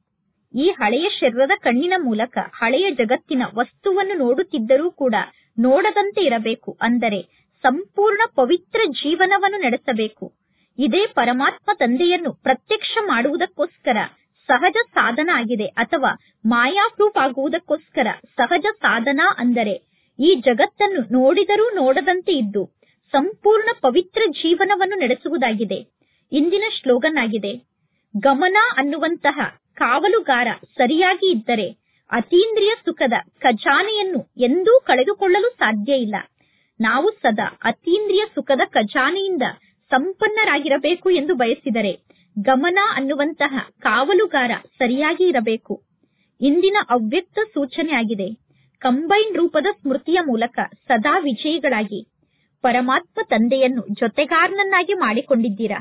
ಈ ಹಳೆಯ ಶರೀರದ ಕಣ್ಣಿನ ಮೂಲಕ ಹಳೆಯ ಜಗತ್ತಿನ ವಸ್ತುವನ್ನು ನೋಡುತ್ತಿದ್ದರೂ ಕೂಡ ನೋಡದಂತೆ ಇರಬೇಕು ಅಂದರೆ ಸಂಪೂರ್ಣ ಪವಿತ್ರ ಜೀವನವನ್ನು ನಡೆಸಬೇಕು ಇದೇ ಪರಮಾತ್ಮ ತಂದೆಯನ್ನು ಪ್ರತ್ಯಕ್ಷ ಮಾಡುವುದಕ್ಕೋಸ್ಕರ ಸಹಜ ಸಾಧನ ಆಗಿದೆ ಅಥವಾ ಮಾಯಾ ಪ್ರೂಫ್ ಆಗುವುದಕ್ಕೋಸ್ಕರ ಸಹಜ ಸಾಧನ ಅಂದರೆ ಈ ಜಗತ್ತನ್ನು ನೋಡಿದರೂ ನೋಡದಂತೆ ಇದ್ದು ಸಂಪೂರ್ಣ ಪವಿತ್ರ ಜೀವನವನ್ನು ನಡೆಸುವುದಾಗಿದೆ ಇಂದಿನ ಶ್ಲೋಗನ್ ಆಗಿದೆ ಗಮನ ಅನ್ನುವಂತಹ ಕಾವಲುಗಾರ ಸರಿಯಾಗಿ ಇದ್ದರೆ ಅತೀಂದ್ರಿಯ ಸುಖದ ಖಜಾನೆಯನ್ನು ಎಂದೂ ಕಳೆದುಕೊಳ್ಳಲು ಸಾಧ್ಯ ಇಲ್ಲ ನಾವು ಸದಾ ಅತೀಂದ್ರಿಯ ಸುಖದ ಖಜಾನೆಯಿಂದ ಸಂಪನ್ನರಾಗಿರಬೇಕು ಎಂದು ಬಯಸಿದರೆ ಗಮನ ಅನ್ನುವಂತಹ ಕಾವಲುಗಾರ ಸರಿಯಾಗಿ ಇರಬೇಕು ಇಂದಿನ ಅವ್ಯಕ್ತ ಸೂಚನೆ ಆಗಿದೆ ಕಂಬೈನ್ ರೂಪದ ಸ್ಮೃತಿಯ ಮೂಲಕ ಸದಾ ವಿಜಯಿಗಳಾಗಿ ಪರಮಾತ್ಮ ತಂದೆಯನ್ನು ಜೊತೆಗಾರನನ್ನಾಗಿ ಮಾಡಿಕೊಂಡಿದ್ದೀರಾ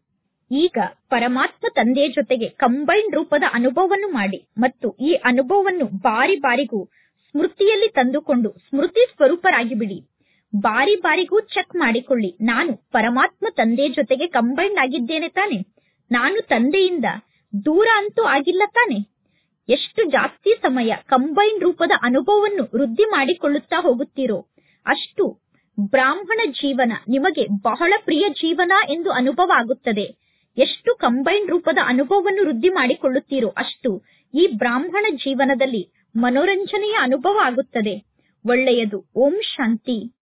ಈಗ ಪರಮಾತ್ಮ ತಂದೆಯ ಜೊತೆಗೆ ಕಂಬೈನ್ ರೂಪದ ಅನುಭವವನ್ನು ಮಾಡಿ ಮತ್ತು ಈ ಅನುಭವವನ್ನು ಬಾರಿ ಬಾರಿಗೂ ಸ್ಮೃತಿಯಲ್ಲಿ ತಂದುಕೊಂಡು ಸ್ಮೃತಿ ಸ್ವರೂಪರಾಗಿ ಬಿಡಿ ಬಾರಿ ಬಾರಿಗೂ ಚೆಕ್ ಮಾಡಿಕೊಳ್ಳಿ ನಾನು ಪರಮಾತ್ಮ ತಂದೆಯ ಜೊತೆಗೆ ಕಂಬೈಂಡ್ ಆಗಿದ್ದೇನೆ ತಾನೆ ನಾನು ತಂದೆಯಿಂದ ದೂರ ಅಂತೂ ಆಗಿಲ್ಲ ತಾನೆ ಎಷ್ಟು ಜಾಸ್ತಿ ಸಮಯ ಕಂಬೈನ್ ರೂಪದ ಅನುಭವವನ್ನು ವೃದ್ಧಿ ಮಾಡಿಕೊಳ್ಳುತ್ತಾ ಹೋಗುತ್ತೀರೋ ಅಷ್ಟು ಬ್ರಾಹ್ಮಣ ಜೀವನ ನಿಮಗೆ ಬಹಳ ಪ್ರಿಯ ಜೀವನ ಎಂದು ಅನುಭವ ಆಗುತ್ತದೆ ಎಷ್ಟು ಕಂಬೈನ್ ರೂಪದ ಅನುಭವವನ್ನು ವೃದ್ಧಿ ಮಾಡಿಕೊಳ್ಳುತ್ತೀರೋ ಅಷ್ಟು ಈ ಬ್ರಾಹ್ಮಣ ಜೀವನದಲ್ಲಿ ಮನೋರಂಜನೆಯ ಅನುಭವ ಆಗುತ್ತದೆ ಒಳ್ಳೆಯದು ಓಂ ಶಾಂತಿ